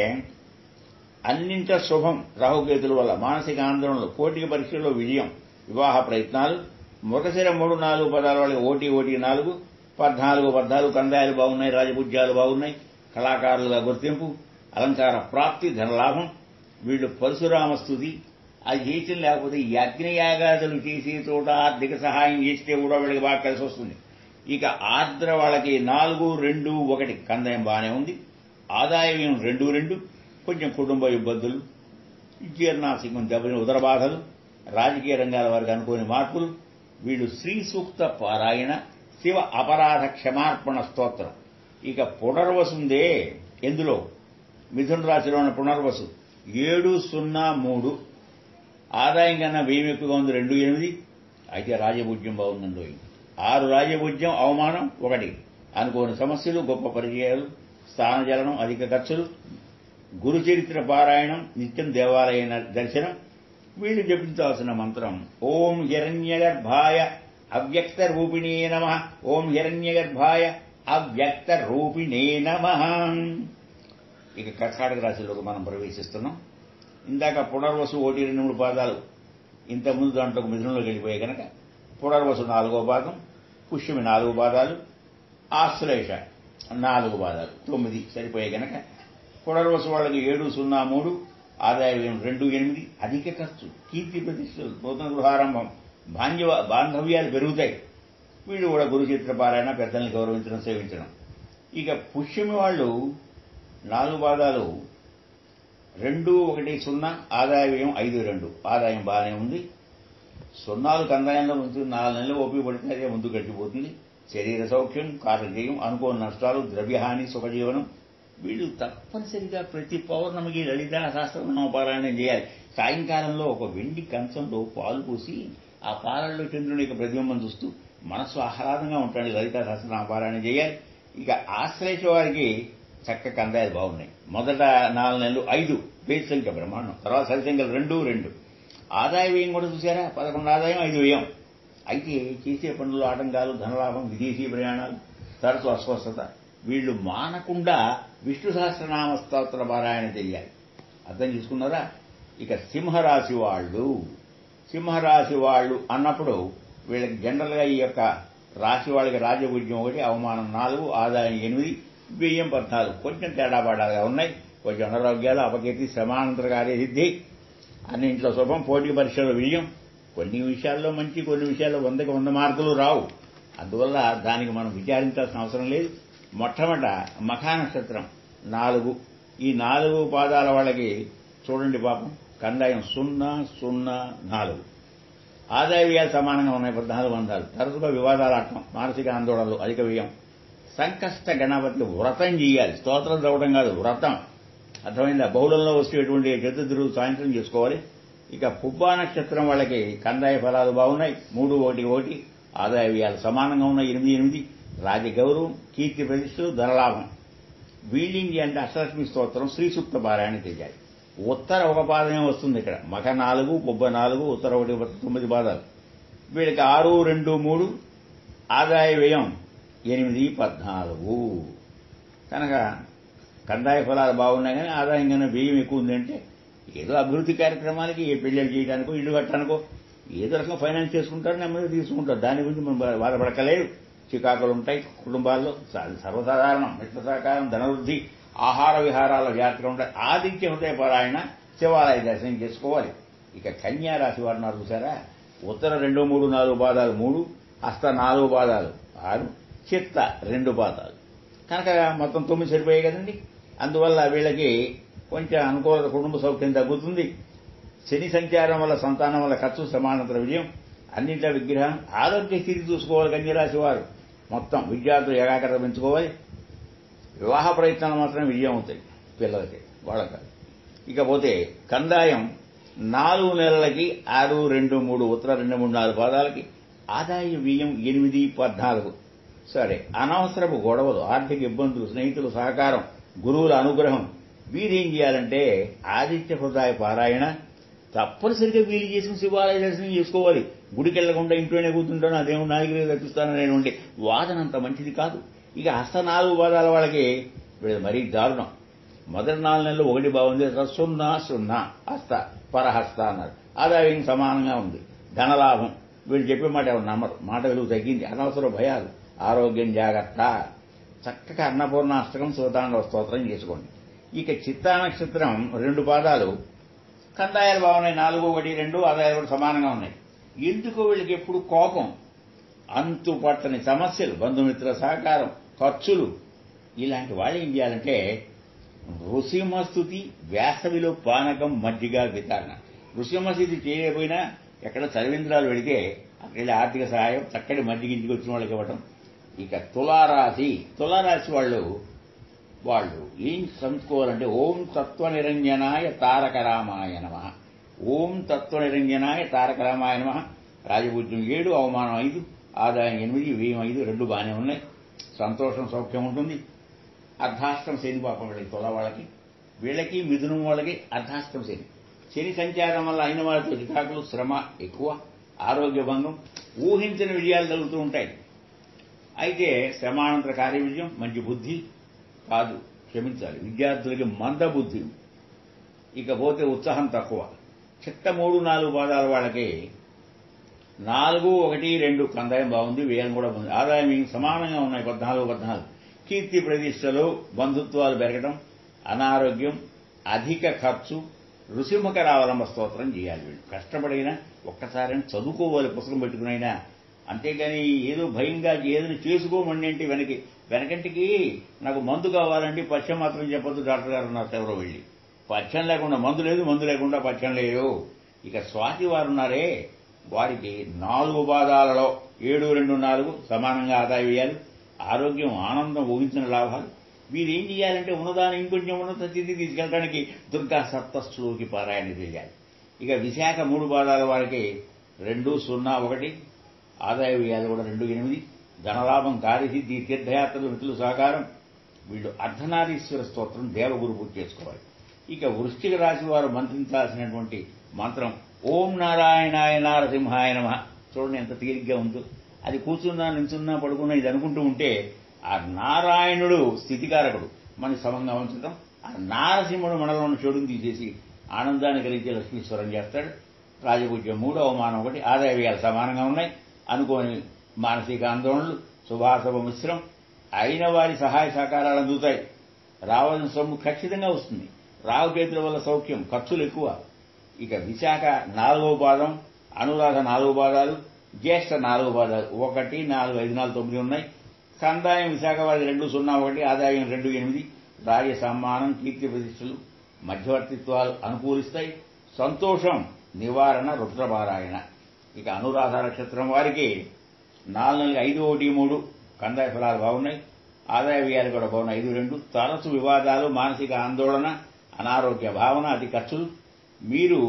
అన్నింట శుభం రాహుకేతుల వల్ల మానసిక ఆందోళనలు పోటీ పరీక్షల్లో విజయం వివాహ ప్రయత్నాలు మృగశిర మూడు నాలుగు పదాల వాళ్ళకి ఓటీ ఓటీ నాలుగు పద్నాలుగు పద్నాలుగు కందాయాలు బాగున్నాయి రాజపూజ్యాలు బాగున్నాయి కళాకారులుగా గుర్తింపు అలంకార ప్రాప్తి ధనలాభం వీళ్ళు పరశురామ స్థుతి అది చేయటం లేకపోతే యజ్ఞయాగాదులు చేసే చోట ఆర్థిక సహాయం చేస్తే కూడా వీళ్ళకి బాగా కలిసి వస్తుంది ఇక ఆర్ద్ర వాళ్ళకి నాలుగు రెండు ఒకటి కందాయం బాగానే ఉంది ఆదాయం రెండు రెండు కొంచెం కుటుంబ ఇబ్బందులు జీర్ణాశయం దెబ్బతిన ఉదర బాధలు రాజకీయ రంగాల వారికి అనుకోని మార్పులు వీళ్ళు శ్రీ సూక్త పారాయణ శివ అపరాధ క్షమార్పణ స్తోత్రం ఇక పునర్వసుందే ఎందులో మిథున రాశిలో ఉన్న పునర్వసు ఏడు సున్నా మూడు ఆదాయం కన్నా వెయ్యి ఎక్కువగా ఉంది రెండు ఎనిమిది అయితే రాజభూజ్యం బాగుందండి ఆరు రాజభూజ్యం అవమానం ఒకటి అనుకోని సమస్యలు గొప్ప పరిచయాలు స్థానజలనం అధిక ఖర్చులు గురు చరిత్ర పారాయణం నిత్యం దేవాలయ దర్శనం వీళ్ళు జపించాల్సిన మంత్రం ఓం హిరణ్యగర్భాయ అవ్యక్త రూపిణే నమ ఓం హిరణ్యగర్భాయ అవ్యక్త రూపిణే నమ ఇక కర్కాటక రాశిలోకి మనం ప్రవేశిస్తున్నాం ఇందాక పునర్వసు ఒకటి రెండు మూడు పాదాలు ఇంతకుముందు దాంట్లో మిథునంలోకి వెళ్ళిపోయాయి కనుక పునర్వసు నాలుగో పాదం పుష్యమి నాలుగు పాదాలు ఆశ్లేష నాలుగు పాదాలు తొమ్మిది సరిపోయాయి కనుక పునర్వసు వాళ్ళకి ఏడు సున్నా మూడు ఆదాయం రెండు ఎనిమిది అధిక ఖర్చు కీర్తి ప్రతిష్టలు నూతన గృహారంభం బాంధ్య బాంధవ్యాలు పెరుగుతాయి వీళ్ళు కూడా గురుచిత్ర పారాయణ పెద్దల్ని గౌరవించడం సేవించడం ఇక పుష్యమి వాళ్ళు నాలుగు పాదాలు రెండు ఒకటి సున్నా ఆదాయ వ్యయం ఐదు రెండు ఆదాయం బాగానే ఉంది సున్నాలు కందాయంలో ఉంటుంది నాలుగు నెలలు ఓపిక పడితే అదే ముందు గడిచిపోతుంది శరీర సౌఖ్యం కార్యజయం అనుకోని నష్టాలు ద్రవ్యహాని సుఖజీవనం వీళ్ళు తప్పనిసరిగా ప్రతి పౌర్ణమికి లలితా సహస్రనామపారాయణం చేయాలి సాయంకాలంలో ఒక వెండి కంచంలో పాలు పోసి ఆ పాలల్లో చంద్రుని యొక్క ప్రతిబింబం చూస్తూ మనస్సు ఆహ్లాదంగా ఉంటాడు లలితా సహస్రనామపారాయణం చేయాలి ఇక ఆశ్రయించే వారికి చక్క కందాయాలు బాగున్నాయి మొదట నాలుగు నెలలు ఐదు పేజ్ సంఖ్య బ్రహ్మాండం తర్వాత సరి సంఖ్యలు రెండు రెండు ఆదాయ వ్యయం కూడా చూసారా పదకొండు ఆదాయం ఐదు వ్యయం అయితే చేసే పనులు ఆటంకాలు ధనలాభం విదేశీ ప్రయాణాలు తరచు అస్వస్థత వీళ్ళు మానకుండా విష్ణు సహస్రనామ స్తోత్ర పారాయణ చెయ్యాలి అర్థం చేసుకున్నారా ఇక సింహరాశి వాళ్ళు సింహరాశి వాళ్ళు అన్నప్పుడు వీళ్ళకి జనరల్గా ఈ యొక్క రాశి వాళ్ళకి రాజభుజ్యం ఒకటి అవమానం నాలుగు ఆదాయం ఎనిమిది వ్యయం పద్నాలుగు కొంచెం తేడా పాడాలుగా ఉన్నాయి కొంచెం అనారోగ్యాలు అపకీర్తి శ్రమానంతర కార్యసిద్ధి అన్నింట్లో శుభం పోటీ పరీక్షలో విజయం కొన్ని విషయాల్లో మంచి కొన్ని విషయాల్లో వందకి వంద మార్కులు రావు అందువల్ల దానికి మనం విచారించాల్సిన అవసరం లేదు మొట్టమొదట మఖా నక్షత్రం నాలుగు ఈ నాలుగు పాదాల వాళ్ళకి చూడండి పాపం కందాయం సున్నా సున్నా నాలుగు ఆదాయ వ్యయాలు సమానంగా ఉన్నాయి పద్నాలుగు వందలు తరచుగా వివాదాలు ఆడటం మానసిక ఆందోళనలు అధిక వ్యయం సంకష్ట గణపతి వ్రతం చేయాలి స్తోత్రం చదవడం కాదు వ్రతం అర్థమైందా బహుళంలో వచ్చేటువంటి చతుర్థులు సాయంత్రం చేసుకోవాలి ఇక పుబ్బా నక్షత్రం వాళ్ళకి కందాయ ఫలాలు బాగున్నాయి మూడు ఒకటి ఒకటి ఆదాయ వ్యయాలు సమానంగా ఉన్నాయి ఎనిమిది ఎనిమిది రాజగౌరవం కీర్తి ప్రతిష్టలు ధనలాభం వీళ్ళింది అంటే అష్టలక్ష్మి స్తోత్రం శ్రీ సూక్త పారాయణ చేయాలి ఉత్తర ఒక పాదమే వస్తుంది ఇక్కడ మఖ నాలుగు పుబ్బ నాలుగు ఉత్తర ఒకటి ఒకటి తొమ్మిది పాదాలు వీళ్ళకి ఆరు రెండు మూడు ఆదాయ వ్యయం ఎనిమిది పద్నాలుగు కనుక కందాయ ఫలాలు బాగున్నాయి కానీ ఆదాయం కన్నా వ్యయం ఎక్కువ ఉందంటే ఏదో అభివృద్ధి కార్యక్రమాలకి ఏ పెళ్లిళ్ళు చేయడానికో ఇల్లు కట్టడానికో ఏదో రకంగా ఫైనాన్స్ చేసుకుంటారు నెమ్మది తీసుకుంటారు దాని గురించి మనం బా- బాధపడకలేదు చికాకులు ఉంటాయి కుటుంబాల్లో స- సర్వసాధారణం మిత్ర సహకారం ధనవృద్ధి ఆహార విహారాల జాగ్రత్తగా ఉంటాయి ఆదిత్య హృదయ పారాయణ శివాలయ దర్శనం చేసుకోవాలి ఇక కన్యా రాశి వారు ఉన్నారు చూసారా ఉత్తర రెండు మూడు నాలుగు పాదాలు మూడు హస్త నాలుగు పాదాలు ఆరు చిత్త రెండు పాదాలు కనుక మొత్తం తొమ్మిది సరిపోయాయి కదండి అందువల్ల వీళ్ళకి కొంచెం అనుకూలత కుటుంబ సౌఖ్యం తగ్గుతుంది శని సంచారం వల్ల సంతానం వల్ల ఖర్చు సమానంతర విజయం అన్నింటిలో విగ్రహం ఆరోగ్య స్థితి చూసుకోవాలి కన్యరాశి వారు మొత్తం విద్యార్థులు ఏకాగ్రత పెంచుకోవాలి వివాహ ప్రయత్నాలు మాత్రం విజయం అవుతాయి పిల్లలకి వాళ్ళకి కాదు. ఇకపోతే కందాయం నాలుగు నెలలకి ఆరు రెండు మూడు ఉత్తర రెండు మూడు నాలుగు పాదాలకి ఆదాయ వ్యయం ఎనిమిది పద్నాలుగు సరే అనవసరపు గొడవలు ఆర్థిక ఇబ్బందులు స్నేహితుల సహకారం గురువుల అనుగ్రహం వీరేం చేయాలంటే ఆదిత్య హృదయ పారాయణ తప్పనిసరిగా వీలు చేసిన శివాలయ దర్శనం చేసుకోవాలి గుడికి వెళ్లకుండా ఇంట్లోనే కూర్చుంటాను అదేమో నాలుగు తప్పిస్తాననేటువంటి వాదన అంత మంచిది కాదు ఇక హస్త నాలుగు పాదాల వాళ్ళకి వీళ్ళది మరీ దారుణం మొదటి నాలుగు నెలలు ఒకటి బాగుంది తర్వాత సున్నా సున్నా హస్త పరహస్త అన్నారు ఆదాయం సమానంగా ఉంది ధనలాభం వీళ్ళు చెప్పే మాట ఎవరు నమ్మరు మాట విలువ తగ్గింది అనవసర భయాలు ఆరోగ్యం జాగ్రత్త చక్కగా అన్నపూర్ణ అష్టకం శివతాండవ స్తోత్రం చేసుకోండి ఇక చిత్తా నక్షత్రం రెండు పాదాలు కందాయాలు బాగున్నాయి నాలుగు ఒకటి రెండు ఆదాయాలు కూడా సమానంగా ఉన్నాయి ఎందుకో వీళ్ళకి ఎప్పుడు కోపం అంతు పట్టని సమస్యలు బంధుమిత్ర సహకారం ఖర్చులు ఇలాంటి వాళ్ళు ఏం చేయాలంటే నృసింహస్థుతి వేసవిలో పానకం మజ్జిగ వితరణ నృసింహస్థితి చేయకపోయినా ఎక్కడ చలివేంద్రాలు వెళితే అక్కడ ఆర్థిక సహాయం చక్కటి మజ్జిగ ఇంటికి వచ్చిన వాళ్ళకి ఇవ్వటం ఇక తులారాశి తులారాశి వాళ్ళు వాళ్ళు ఏం చదువుకోవాలంటే ఓం తత్వ నిరంజనాయ తారక రామాయ నమ ఓం తత్వ నిరంజనాయ తారక రామాయ నమ రాజపూజ్యం ఏడు అవమానం ఐదు ఆదాయం ఎనిమిది వ్యయం ఐదు రెండు బాగానే ఉన్నాయి సంతోషం సౌఖ్యం ఉంటుంది అర్ధాష్టం శని పాపం వీళ్ళకి తుల వాళ్ళకి వీళ్ళకి మిథునం వాళ్ళకి అర్ధాష్టమ శని శని సంచారం వల్ల అయిన వాళ్ళతో చికాకులు శ్రమ ఎక్కువ ఆరోగ్య భంగం ఊహించిన విజయాలు కలుగుతూ ఉంటాయి అయితే శ్రమానంతర కార్య విజయం మంచి బుద్ధి కాదు క్షమించాలి విద్యార్థులకి మంద బుద్ధి ఇకపోతే ఉత్సాహం తక్కువ చిత్త మూడు నాలుగు పాదాల వాళ్ళకి నాలుగు ఒకటి రెండు కందాయం బాగుంది వ్యయం కూడా బాగుంది ఆదాయం ఇంక సమానంగా ఉన్నాయి పద్నాలుగు పద్నాలుగు కీర్తి ప్రతిష్టలు బంధుత్వాలు పెరగడం అనారోగ్యం అధిక ఖర్చు ఋషిముఖ రావలంబ స్తోత్రం చేయాలి వీళ్ళు కష్టపడినా ఒక్కసారి చదువుకోవాలి పుస్తకం పెట్టుకునైనా అంతేగాని ఏదో భయంగా ఏదైనా చేసుకోమండి అంటే వెనక్కి వెనకంటికి నాకు మందు కావాలంటే పచ్చం మాత్రం చెప్పొద్దు డాక్టర్ గారు ఉన్నారు ఎవరో వెళ్ళి పచ్చం లేకుండా మందు లేదు మందు లేకుండా పచ్చం లేదు ఇక స్వాతి వారు ఉన్నారే వారికి నాలుగు పాదాలలో ఏడు రెండు నాలుగు సమానంగా ఆదాయ వ్యయాలు ఆరోగ్యం ఆనందం ఊహించిన లాభాలు వీరేం చేయాలంటే ఉన్నదాన్ని ఇంకొంచెం ఉన్నత స్థితి తీసుకెళ్ళడానికి దుర్గా సప్తశ్లోకి పారాయణ చేయాలి ఇక విశాఖ మూడు పాదాల వారికి రెండు సున్నా ఒకటి ఆదాయ వ్యయాలు కూడా రెండు ఎనిమిది ధనలాభం కార్యసిద్ధి తీర్థయాత్రలు మిత్రులు సహకారం వీళ్ళు అర్ధనారీశ్వర స్తోత్రం దేవగురు పూజ చేసుకోవాలి ఇక వృశ్చిక రాశి వారు మంత్రించాల్సినటువంటి మంత్రం ఓం నారాయణాయ నారసింహాయ నమ చూడండి ఎంత తేలిగ్గా ఉందో అది కూర్చున్నా నించున్నా పడుకున్నా ఇది అనుకుంటూ ఉంటే ఆ నారాయణుడు స్థితికారకుడు మన సమంగా ఉంచడం ఆ నారసింహుడు మనలో ఉన్న చెడుని తీసేసి ఆనందాన్ని కలిగించే లక్ష్మీశ్వరం చేస్తాడు రాజపూజ్యం మూడు అవమానం ఒకటి ఆదాయ వ్యయాలు సమానంగా ఉన్నాయి అనుకోని మానసిక ఆందోళనలు శుభాశుభ మిశ్రం అయిన వారి సహాయ సహకారాలు అందుతాయి రావాల్సిన సొమ్ము ఖచ్చితంగా వస్తుంది రావు చేతుల వల్ల సౌఖ్యం ఖర్చులు ఎక్కువ ఇక విశాఖ నాలుగో పాదం అనురాధ నాలుగు పాదాలు జ్యేష్ఠ నాలుగు పాదాలు ఒకటి నాలుగు ఐదు నాలుగు తొమ్మిది ఉన్నాయి కందాయం విశాఖ వారి రెండు సున్నా ఒకటి ఆదాయం రెండు ఎనిమిది రాజ్య సమ్మానం కీర్తి ప్రతిష్టలు మధ్యవర్తిత్వాలు అనుకూలిస్తాయి సంతోషం నివారణ రుద్రపారాయణ ఇక అనురాధ నక్షత్రం వారికి నాలుగు నెలలు ఐదు ఒకటి మూడు కందాయ ఫలాలు బాగున్నాయి ఆదాయ వ్యయాలు కూడా బాగున్నాయి ఐదు రెండు తరచు వివాదాలు మానసిక ఆందోళన అనారోగ్య భావన అతి ఖర్చులు మీరు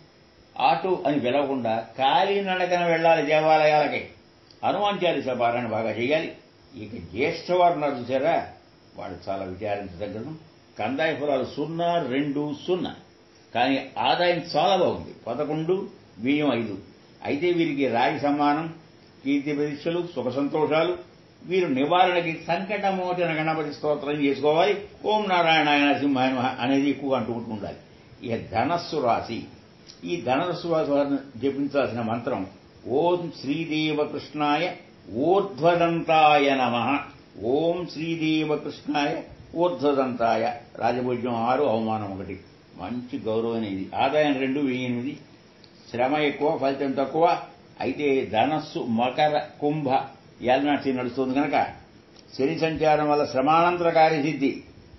ఆటో అని పిలవకుండా కాలినడకన వెళ్ళాలి దేవాలయాలకి హనుమాన్ చాలీస పారాయణ బాగా చేయాలి ఇక జ్యేష్ఠవారు ఉన్నారు చూసారా వాడు చాలా విచారించదగ్గదు కందాయ ఫలాలు సున్నా రెండు సున్నా కానీ ఆదాయం చాలా బాగుంది పదకొండు బియ్యం ఐదు అయితే వీరికి రాగి సమ్మానం కీర్తి ప్రతిష్టలు సుఖ సంతోషాలు వీరు నివారణకి సంకటమోచన గణపతి స్తోత్రం చేసుకోవాలి ఓం నారాయణ సింహాయ నమః అనేది ఎక్కువ అంటుకుంటూ ఉండాలి ఇక ధనస్సు రాశి ఈ ధనస్సు రాశి వారిని జపించాల్సిన మంత్రం ఓం శ్రీదేవ కృష్ణాయ ఊర్ధ్వదంతాయ నమ ఓం శ్రీదేవ కృష్ణాయ ఊర్ధ్వదంతాయ రాజభోజ్యం ఆరు అవమానం ఒకటి మంచి గౌరవం ఇది ఆదాయం రెండు వెయ్యి ఎనిమిది శ్రమ ఎక్కువ ఫలితం తక్కువ అయితే ధనస్సు మకర కుంభ ఏలనాటి నడుస్తుంది కనుక శని సంచారం వల్ల శ్రమానంతర కార్యసిద్ధి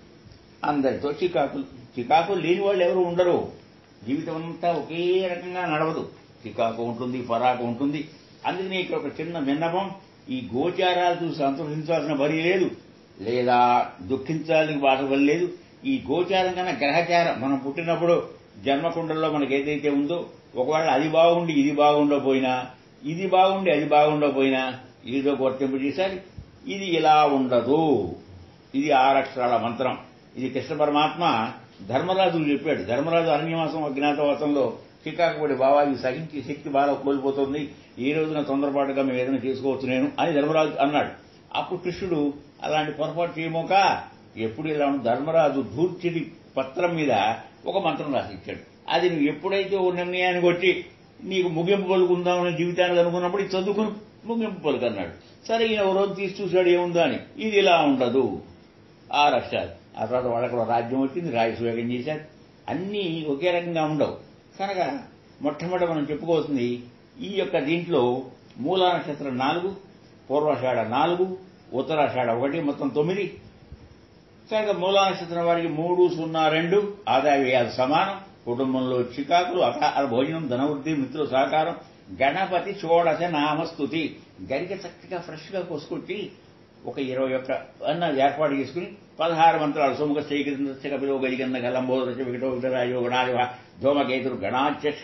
అందరితో చికాకులు చికాకులు లేని వాళ్ళు ఎవరు ఉండరు జీవితం అంతా ఒకే రకంగా నడవదు చికాకు ఉంటుంది పరాకు ఉంటుంది అందుకని ఇక్కడ ఒక చిన్న విన్నపం ఈ గోచారాలు చూసి సంతోషించాల్సిన పని లేదు లేదా దుఃఖించాలని బాధపడి లేదు ఈ గోచారం కన్నా గ్రహచారం మనం పుట్టినప్పుడు జన్మకుండల్లో మనకి ఏదైతే ఉందో ఒకవేళ అది బాగుండి ఇది బాగుండకపోయినా ఇది బాగుండి అది ఉండకపోయినా ఏదో వర్తింపు చేశారు ఇది ఇలా ఉండదు ఇది ఆరక్షరాల మంత్రం ఇది కృష్ణ పరమాత్మ ధర్మరాజుకు చెప్పాడు ధర్మరాజు అరణ్యవాసం అజ్ఞాతవాసంలో చికాకుపడి బావాజీ సహించి శక్తి బాగా కోల్పోతుంది ఈ రోజున తొందరపాటుగా మేము ఏదైనా చేసుకోవచ్చు నేను అని ధర్మరాజు అన్నాడు అప్పుడు కృష్ణుడు అలాంటి పొరపాటు చేయమోక ఎప్పుడు ఇలా ఉండు, ధర్మరాజు ధూర్చిడి పత్రం మీద ఒక మంత్రం రాసి ఇచ్చాడు అది నువ్వు ఎప్పుడైతే ఓ నిర్ణయానికి వచ్చి నీకు ముగింపు పలుకుందామని జీవితానికి అనుకున్నప్పుడు ఇది చదువుకుని ముగింపు పలుకన్నాడు సరే ఈయన ఓ రోజు తీసి చూశాడు ఏముందా అని ఇది ఇలా ఉండదు ఆ రక్షాలు ఆ తర్వాత వాళ్ళకి కూడా రాజ్యం వచ్చింది రాజస్వేగం చేశారు అన్నీ ఒకే రకంగా ఉండవు కనుక మొట్టమొదటి మనం చెప్పుకోవాల్సింది ఈ యొక్క దీంట్లో మూలా నక్షత్రం నాలుగు పూర్వాషాఢ నాలుగు ఉత్తరాషాఢ ఒకటి మొత్తం తొమ్మిది కనుక మూలా నక్షత్రం వారికి మూడు సున్నా రెండు ఆదాయ వ్యయాలు సమానం కుటుంబంలో చికాకులు అకార భోజనం ధనవృద్ధి మిత్రుల సహకారం గణపతి షోడశ నామస్తుతి గరిక చక్కగా ఫ్రెష్గా కోసుకొచ్చి ఒక ఇరవై ఒక్క అన్న ఏర్పాటు చేసుకుని పదహారు మంత్రాలు సోముఖ శ్రీకృష్ణ కపిలో గజగన్న గలంబోదశ వికటో వికటరాజో గణాధివ ధూమకేతుడు గణాధ్యక్ష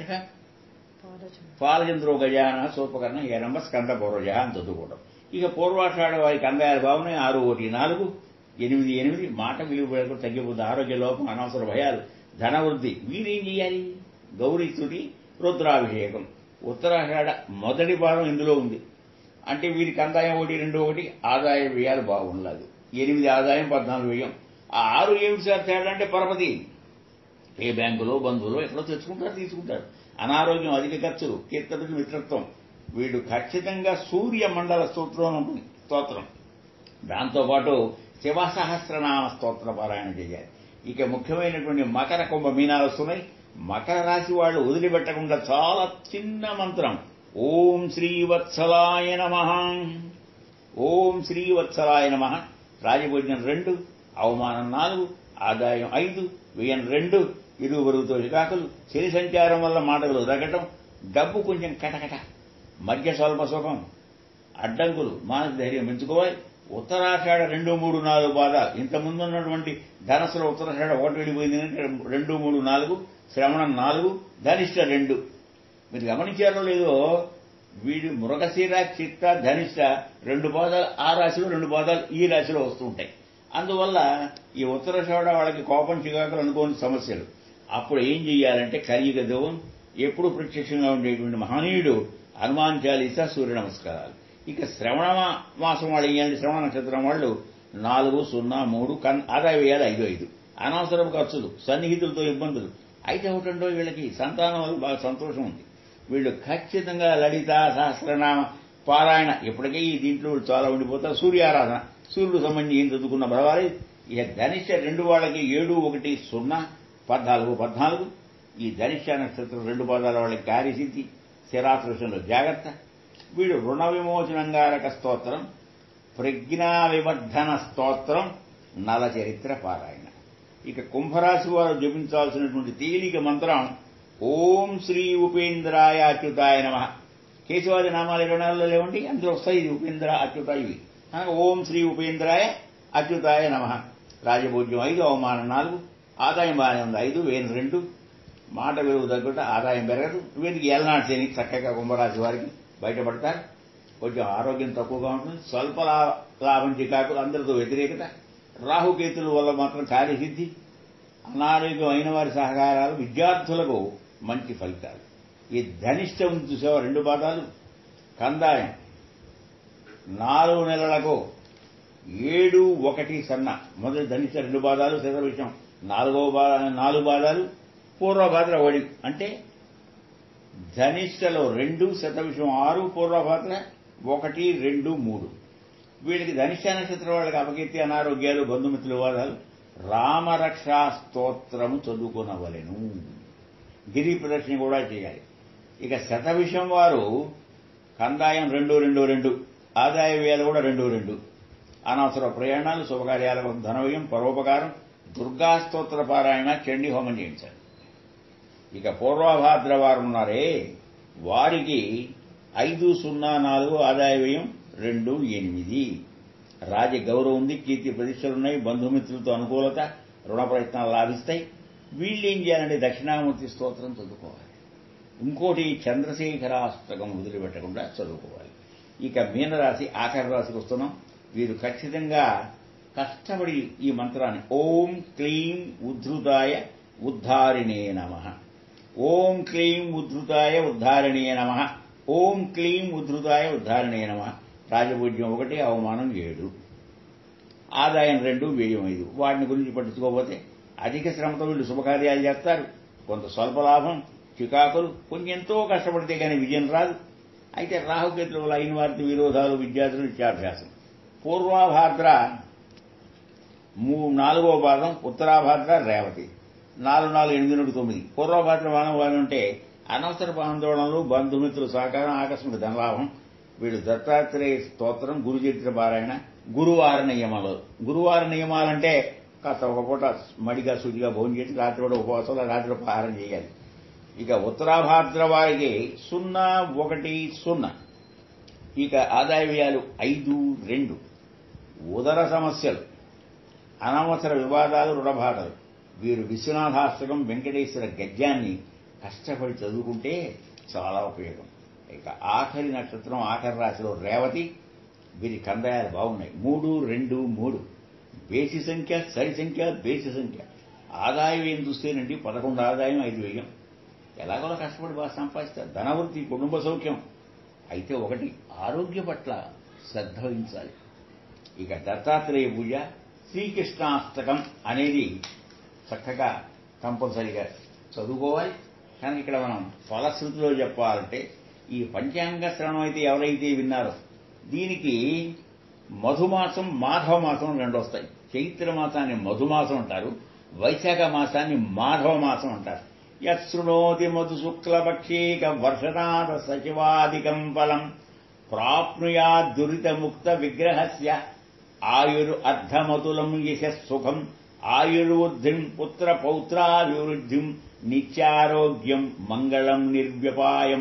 పాలచంద్రో గజాన సోపకర్ణ ఎరంబ స్కంద పూర్వజ అని చదువుకోవడం ఇక పూర్వాషాఢ వారికి అంగాయాలు బాగున్నాయి ఆరు ఒకటి నాలుగు ఎనిమిది ఎనిమిది మాట విలువ పెరగడం తగ్గిపోతుంది ఆరోగ్య లోపం అనవసర భయాలు ధనవృద్ధి వీరేం చేయాలి గౌరీ స్థుతి రుద్రాభిషేకం ఉత్తరాషాఢ మొదటి భాగం ఇందులో ఉంది అంటే వీరికి ఆదాయం ఒకటి రెండు ఒకటి ఆదాయ వ్యయాలు బాగుండదు ఎనిమిది ఆదాయం పద్నాలుగు వ్యయం ఆ ఆరు ఏమిటి సార్ తేడా అంటే పరపతి ఏ బ్యాంకులో బంధువులో ఎక్కడో తెచ్చుకుంటారు తీసుకుంటారు అనారోగ్యం అధిక ఖర్చులు కీర్తనకు మిత్రత్వం వీడు ఖచ్చితంగా సూర్య మండల స్తోత్రం ఉంటుంది స్తోత్రం దాంతోపాటు శివ సహస్రనామ స్తోత్ర పారాయణ చేయాలి ఇక ముఖ్యమైనటువంటి మకర కుంభ మీనాలు వస్తున్నాయి మకర రాశి వాళ్ళు వదిలిపెట్టకుండా చాలా చిన్న మంత్రం ఓం శ్రీవత్సలాయ నమ ఓం శ్రీవత్సలాయ నమ రాజభోజనం రెండు అవమానం నాలుగు ఆదాయం ఐదు వ్యయం రెండు ఇరువురుతో చికాకులు శని సంచారం వల్ల మాటలు రగటం డబ్బు కొంచెం కటకట మధ్య స్వల్ప సుఖం అడ్డంకులు మానసిక ధైర్యం పెంచుకోవాలి ఉత్తరాషాఢ రెండు మూడు నాలుగు పాదాలు ఇంత ముందున్నటువంటి ధనస్సులో ఉత్తరాషాఢ ఒకటి వెళ్ళిపోయింది అంటే రెండు మూడు నాలుగు శ్రవణం నాలుగు ధనిష్ట రెండు మీరు గమనించారో లేదో వీడి మృగశీర చిత్త ధనిష్ట రెండు పాదాలు ఆ రాశిలో రెండు పాదాలు ఈ రాశిలో వస్తూ ఉంటాయి అందువల్ల ఈ ఉత్తరాషాఢ వాళ్ళకి కోపం చికాకులు అనుకోని సమస్యలు అప్పుడు ఏం చెయ్యాలంటే కలియుగ దైవం ఎప్పుడు ప్రత్యక్షంగా ఉండేటువంటి మహనీయుడు హనుమాన్ చాలీసా సూర్య నమస్కారాలు ఇక శ్రవణ మా- మాసం వాళ్ళు ఏంటంటే శ్రవణ నక్షత్రం వాళ్ళు నాలుగు సున్నా మూడు కన్ ఆదాయ వేయాలి ఐదు ఐదు అనవసరపు ఖర్చులు సన్నిహితులతో ఇబ్బందులు అయితే ఒకటండో వీళ్ళకి సంతానం వల్ల బాగా సంతోషం ఉంది వీళ్ళు ఖచ్చితంగా లలిత సహస్రనామ పారాయణ ఇప్పటికే ఈ దీంట్లో వీళ్ళు చాలా ఉండిపోతారు సూర్యారాధన సూర్యుడు సంబంధించి ఏం చదువుకున్న పర్వాలేదు ఇక ధనిష్ట రెండు వాళ్ళకి ఏడు ఒకటి సున్నా పద్నాలుగు పద్నాలుగు ఈ ధనిష్ట నక్షత్రం రెండు పదాల వాళ్ళకి కార్యసిద్ధి స్థిరాకృషంలో జాగ్రత్త వీడు రుణ విమోచనంగారక స్తోత్రం ప్రజ్ఞా వివర్ధన స్తోత్రం నల చరిత్ర పారాయణ ఇక కుంభరాశి వారు జపించాల్సినటువంటి తేలిక మంత్రం ఓం శ్రీ ఉపేంద్రాయ అచ్యుతాయ నమ కేశవాది నామాలు ఇరవై నాలుగులో లేవండి అందులో వస్తాయి ఇది ఉపేంద్ర అచ్యుత ఇవి అనగా ఓం శ్రీ ఉపేంద్రాయ అచ్యుతాయ నమ రాజభోజ్యం ఐదు అవమానం నాలుగు ఆదాయం బాగానే ఉంది ఐదు వేలు రెండు మాట విలువ తగ్గట ఆదాయం పెరగదు వీరికి ఏలనాటి శని చక్కగా కుంభరాశి వారికి బయటపడతారు కొంచెం ఆరోగ్యం తక్కువగా ఉంటుంది స్వల్ప లా- లాభం చికాకులు అందరితో వ్యతిరేకత రాహుకేతుల వల్ల మాత్రం కార్యసిద్ధి అనారోగ్యం అయిన వారి సహకారాలు విద్యార్థులకు మంచి ఫలితాలు ఈ ధనిష్ట ఉంది చూసావా రెండు పాదాలు కందాయం నాలుగు నెలలకు ఏడు ఒకటి సన్న మొదటి ధనిష్ట రెండు పాదాలు శత విషయం నాలుగో బా- నాలుగు పాదాలు పూర్వభాద్ర ఒకటి అంటే ధనిష్టలో రెండు శత విషయం ఆరు పూర్వభాద్ర ఒకటి రెండు మూడు వీళ్ళకి ధనిష్ట నక్షత్రం వాళ్ళకి అపకీర్తి అనారోగ్యాలు బంధుమిత్రుల వాదాలు రామరక్షా స్తోత్రము చదువుకునవలెను గిరి ప్రదర్శన కూడా చేయాలి ఇక శత విషయం వారు కందాయం రెండు రెండు రెండు ఆదాయ వ్యయాలు కూడా రెండు రెండు అనవసర ప్రయాణాలు శుభకార్యాలకు ధనవ్యయం పరోపకారం దుర్గా స్తోత్ర పారాయణ చండీ హోమం చేయించాలి ఇక పూర్వభాద్ర వారు ఉన్నారే వారికి ఐదు సున్నా నాలుగు ఆదాయ వ్యయం రెండు ఎనిమిది రాజ గౌరవం ఉంది కీర్తి ప్రతిష్టలున్నాయి బంధుమిత్రులతో అనుకూలత రుణ ప్రయత్నాలు లాభిస్తాయి వీళ్ళు ఏం చేయాలంటే దక్షిణామూర్తి స్తోత్రం చదువుకోవాలి ఇంకోటి చంద్రశేఖరాష్టకం వదిలిపెట్టకుండా చదువుకోవాలి ఇక మీనరాశి ఆఖరి రాశికి వస్తున్నాం వీరు ఖచ్చితంగా కష్టపడి ఈ మంత్రాన్ని ఓం క్లీం ఉద్ధృతాయ ఉద్ధారిణే నమ ఓం క్లీం ఉద్ధృతాయ ఉద్ధారిణే నమ ఓం క్లీం ఉద్ధృతాయ ఉద్ధారిణే నమ రాజభోజ్యం ఒకటి అవమానం ఏడు ఆదాయం రెండు వ్యయం ఐదు వాటిని గురించి పట్టించుకోకపోతే అధిక శ్రమతో వీళ్ళు శుభకార్యాలు చేస్తారు కొంత స్వల్ప లాభం చికాకులు కొంచెం ఎంతో కష్టపడితే కానీ విజయం రాదు అయితే రాహుకేతుల వల్ల అయిన వారికి విరోధాలు విద్యార్థులు విద్యాభ్యాసం పూర్వాభాద్ర మూ నాలుగో భాగం ఉత్తరాభాద్ర రేవతి నాలుగు నాలుగు ఎనిమిది నుండి తొమ్మిది పూర్వభాద్ర మానవాలు ఉంటే అనవసర ఆందోళనలు బంధుమిత్రుల సహకారం ఆకస్మిక ధనలాభం వీడు దత్తాత్రేయ స్తోత్రం గురుచరిత్ర పారాయణ గురువార నియమాలు గురువార నియమాలంటే కాస్త ఒక పూట మడిగా శుచిగా భోజనం చేసి రాత్రి కూడా ఉపవాసాలు రాత్రి ఆహారం చేయాలి ఇక ఉత్తరాభాద్ర వారికి సున్నా ఒకటి సున్నా ఇక ఆదాయ వ్యయాలు ఐదు రెండు ఉదర సమస్యలు అనవసర వివాదాలు రుణబాధలు వీరు విశ్వనాథాష్టకం వెంకటేశ్వర గద్యాన్ని కష్టపడి చదువుకుంటే చాలా ఉపయోగం ఇక ఆఖరి నక్షత్రం ఆఖరి రాశిలో రేవతి వీరి కందాయాలు బాగున్నాయి మూడు రెండు మూడు బేసి సంఖ్య సరి సంఖ్య బేసి సంఖ్య ఆదాయం ఏం చూస్తేనండి పదకొండు ఆదాయం ఐదు వ్యయం ఎలాగోలా కష్టపడి బాగా సంపాదిస్తారు ధనవృత్తి కుటుంబ సౌఖ్యం అయితే ఒకటి ఆరోగ్య పట్ల శ్రద్ధ వహించాలి ఇక దత్తాత్రేయ పూజ శ్రీకృష్ణాష్టకం అనేది చక్కగా కంపల్సరిగా చదువుకోవాలి కానీ ఇక్కడ మనం ఫలశ్రుతిలో చెప్పాలంటే ఈ పంచాంగ శ్రవణం అయితే ఎవరైతే విన్నారో దీనికి మధుమాసం మాధవ మాసం రెండు వస్తాయి చైత్ర మాసాన్ని మధుమాసం అంటారు వైశాఖ మాసాన్ని మాధవ మాసం అంటారు యశృణోతి మధు శుక్లపక్షీక వర్షనాథ సచివాదికం ఫలం ప్రాప్నుయా దురితముక్త విగ్రహస్య ఆయుర్ అర్ధమతులం యశస్సుఖం ఆయుర్వృద్ధిం పుత్ర పౌత్రాభివృద్ధిం నిత్యారోగ్యం మంగళం నిర్వ్యపాయం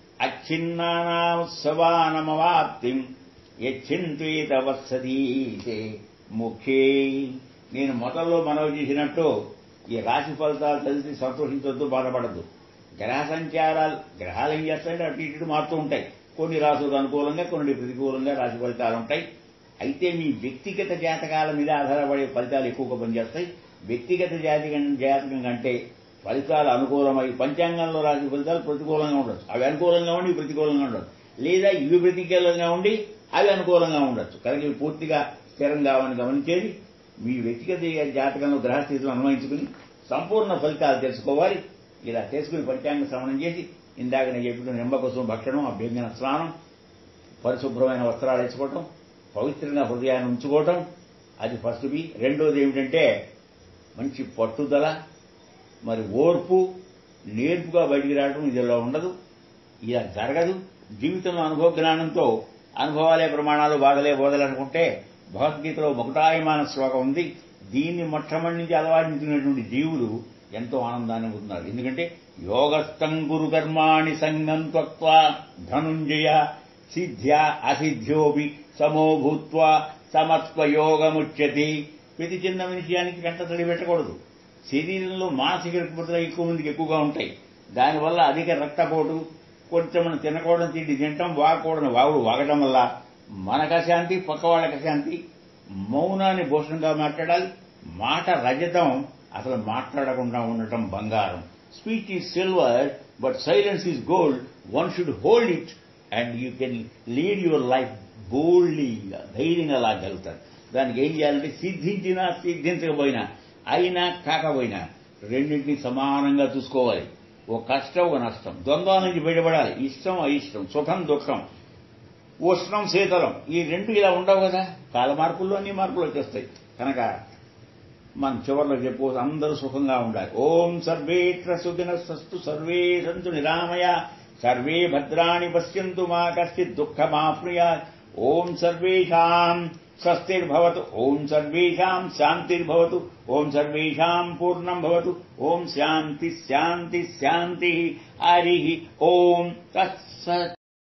అచ్ఛిన్నానాత్సవానమవాప్తిం యచ్చింత్వేత వత్సదీతే ముఖ్యే నేను మొదల్లో మనవి చేసినట్టు ఈ రాశి ఫలితాలు చదివి సంతోషించొద్దు బాధపడద్దు గ్రహ సంచారాలు గ్రహాలు ఏం చేస్తాయంటే అటు ఇటు మారుతూ ఉంటాయి కొన్ని రాసులు అనుకూలంగా కొన్ని ప్రతికూలంగా రాశి ఫలితాలు ఉంటాయి అయితే మీ వ్యక్తిగత జాతకాల మీద ఆధారపడే ఫలితాలు ఎక్కువగా పనిచేస్తాయి వ్యక్తిగత జాతకం జాతకం కంటే ఫలితాలు అనుకూలమై పంచాంగంలో రాసిన ఫలితాలు ప్రతికూలంగా ఉండొచ్చు అవి అనుకూలంగా ఉండి ఇవి ప్రతికూలంగా ఉండొచ్చు లేదా ఇవి ప్రతికూలంగా ఉండి అవి అనుకూలంగా ఉండొచ్చు కనుక ఇవి పూర్తిగా స్థిరం కావని గమనించేది మీ వ్యక్తిగత జాతకంలో గ్రహస్థితులను అన్వయించుకుని సంపూర్ణ ఫలితాలు తెలుసుకోవాలి ఇలా తెలుసుకుని పంచాంగ శ్రవణం చేసి ఇందాక నేను చెప్పిన నింబకోసం భక్షణం అభ్యంజన స్నానం పరిశుభ్రమైన వస్త్రాలు వేసుకోవటం పవిత్రంగా హృదయాన్ని ఉంచుకోవటం అది ఫస్ట్ బి రెండోది ఏమిటంటే మంచి పట్టుదల మరి ఓర్పు నేర్పుగా బయటికి రావడం ఇదిలో ఉండదు ఇలా జరగదు జీవితంలో అనుభవ జ్ఞానంతో అనుభవాలే ప్రమాణాలు బాధలే బోధలనుకుంటే భగవద్గీతలో ఒకటాయమాన శ్లోకం ఉంది దీన్ని మొట్టమొదటి నుంచి అలవాటించినటువంటి జీవులు ఎంతో ఆనందాన్ని పొందుతున్నారు ఎందుకంటే యోగస్థం గురు కర్మాణి సంగం త్వక్వా ధనుంజయ సిద్ధ్యా అసిద్ధ్యోపి సమో భూత్వా సమత్వ యోగముచ్యతి ప్రతి చిన్న విషయానికి కంట తడి పెట్టకూడదు శరీరంలో మానసిక రుగ్మతలు ఎక్కువ మందికి ఎక్కువగా ఉంటాయి దానివల్ల అధిక రక్తపోటు కొంచెం మనం తినకూడదు తిండి తినటం వాగకూడదు వాగుడు వాగటం వల్ల మనకు అశాంతి పక్క వాళ్ళకి అశాంతి మౌనాన్ని భూషణంగా మాట్లాడాలి మాట రజతం అసలు మాట్లాడకుండా ఉండటం బంగారం speech is silver but silence is gold one should hold it and you can lead your life బోల్డ్లీగా ధైర్యంగా లాగలుగుతారు దానికి ఏం చేయాలంటే సిద్ధించినా సిద్ధించకపోయినా అయినా కాకపోయినా రెండింటినీ సమానంగా చూసుకోవాలి ఓ కష్టం ఒక నష్టం ద్వంద్వాల నుంచి బయటపడాలి ఇష్టం అయిష్టం సుఖం దుఃఖం ఉష్ణం శీతలం ఈ రెండు ఇలా ఉండవు కదా కాల మార్పుల్లో అన్ని మార్పులు వచ్చేస్తాయి కనుక మనం చివరిలో చెప్పు అందరూ సుఖంగా ఉండాలి ఓం సర్వేత్ర సుదిన సస్తు సర్వే సంతు నిరామయ సర్వే భద్రాణి పశ్యంతు మా కశ్చిత్ దుఃఖమాప్నుయా ఓం సర్వేషాం స్వస్తిర్భవతు ఓం సర్వేషాం శాంతిర్భవతు ఓం సర్వేషాం పూర్ణం భవతు ఓం శాంతి శాంతి శాంతి హరి ఓం తత్సత్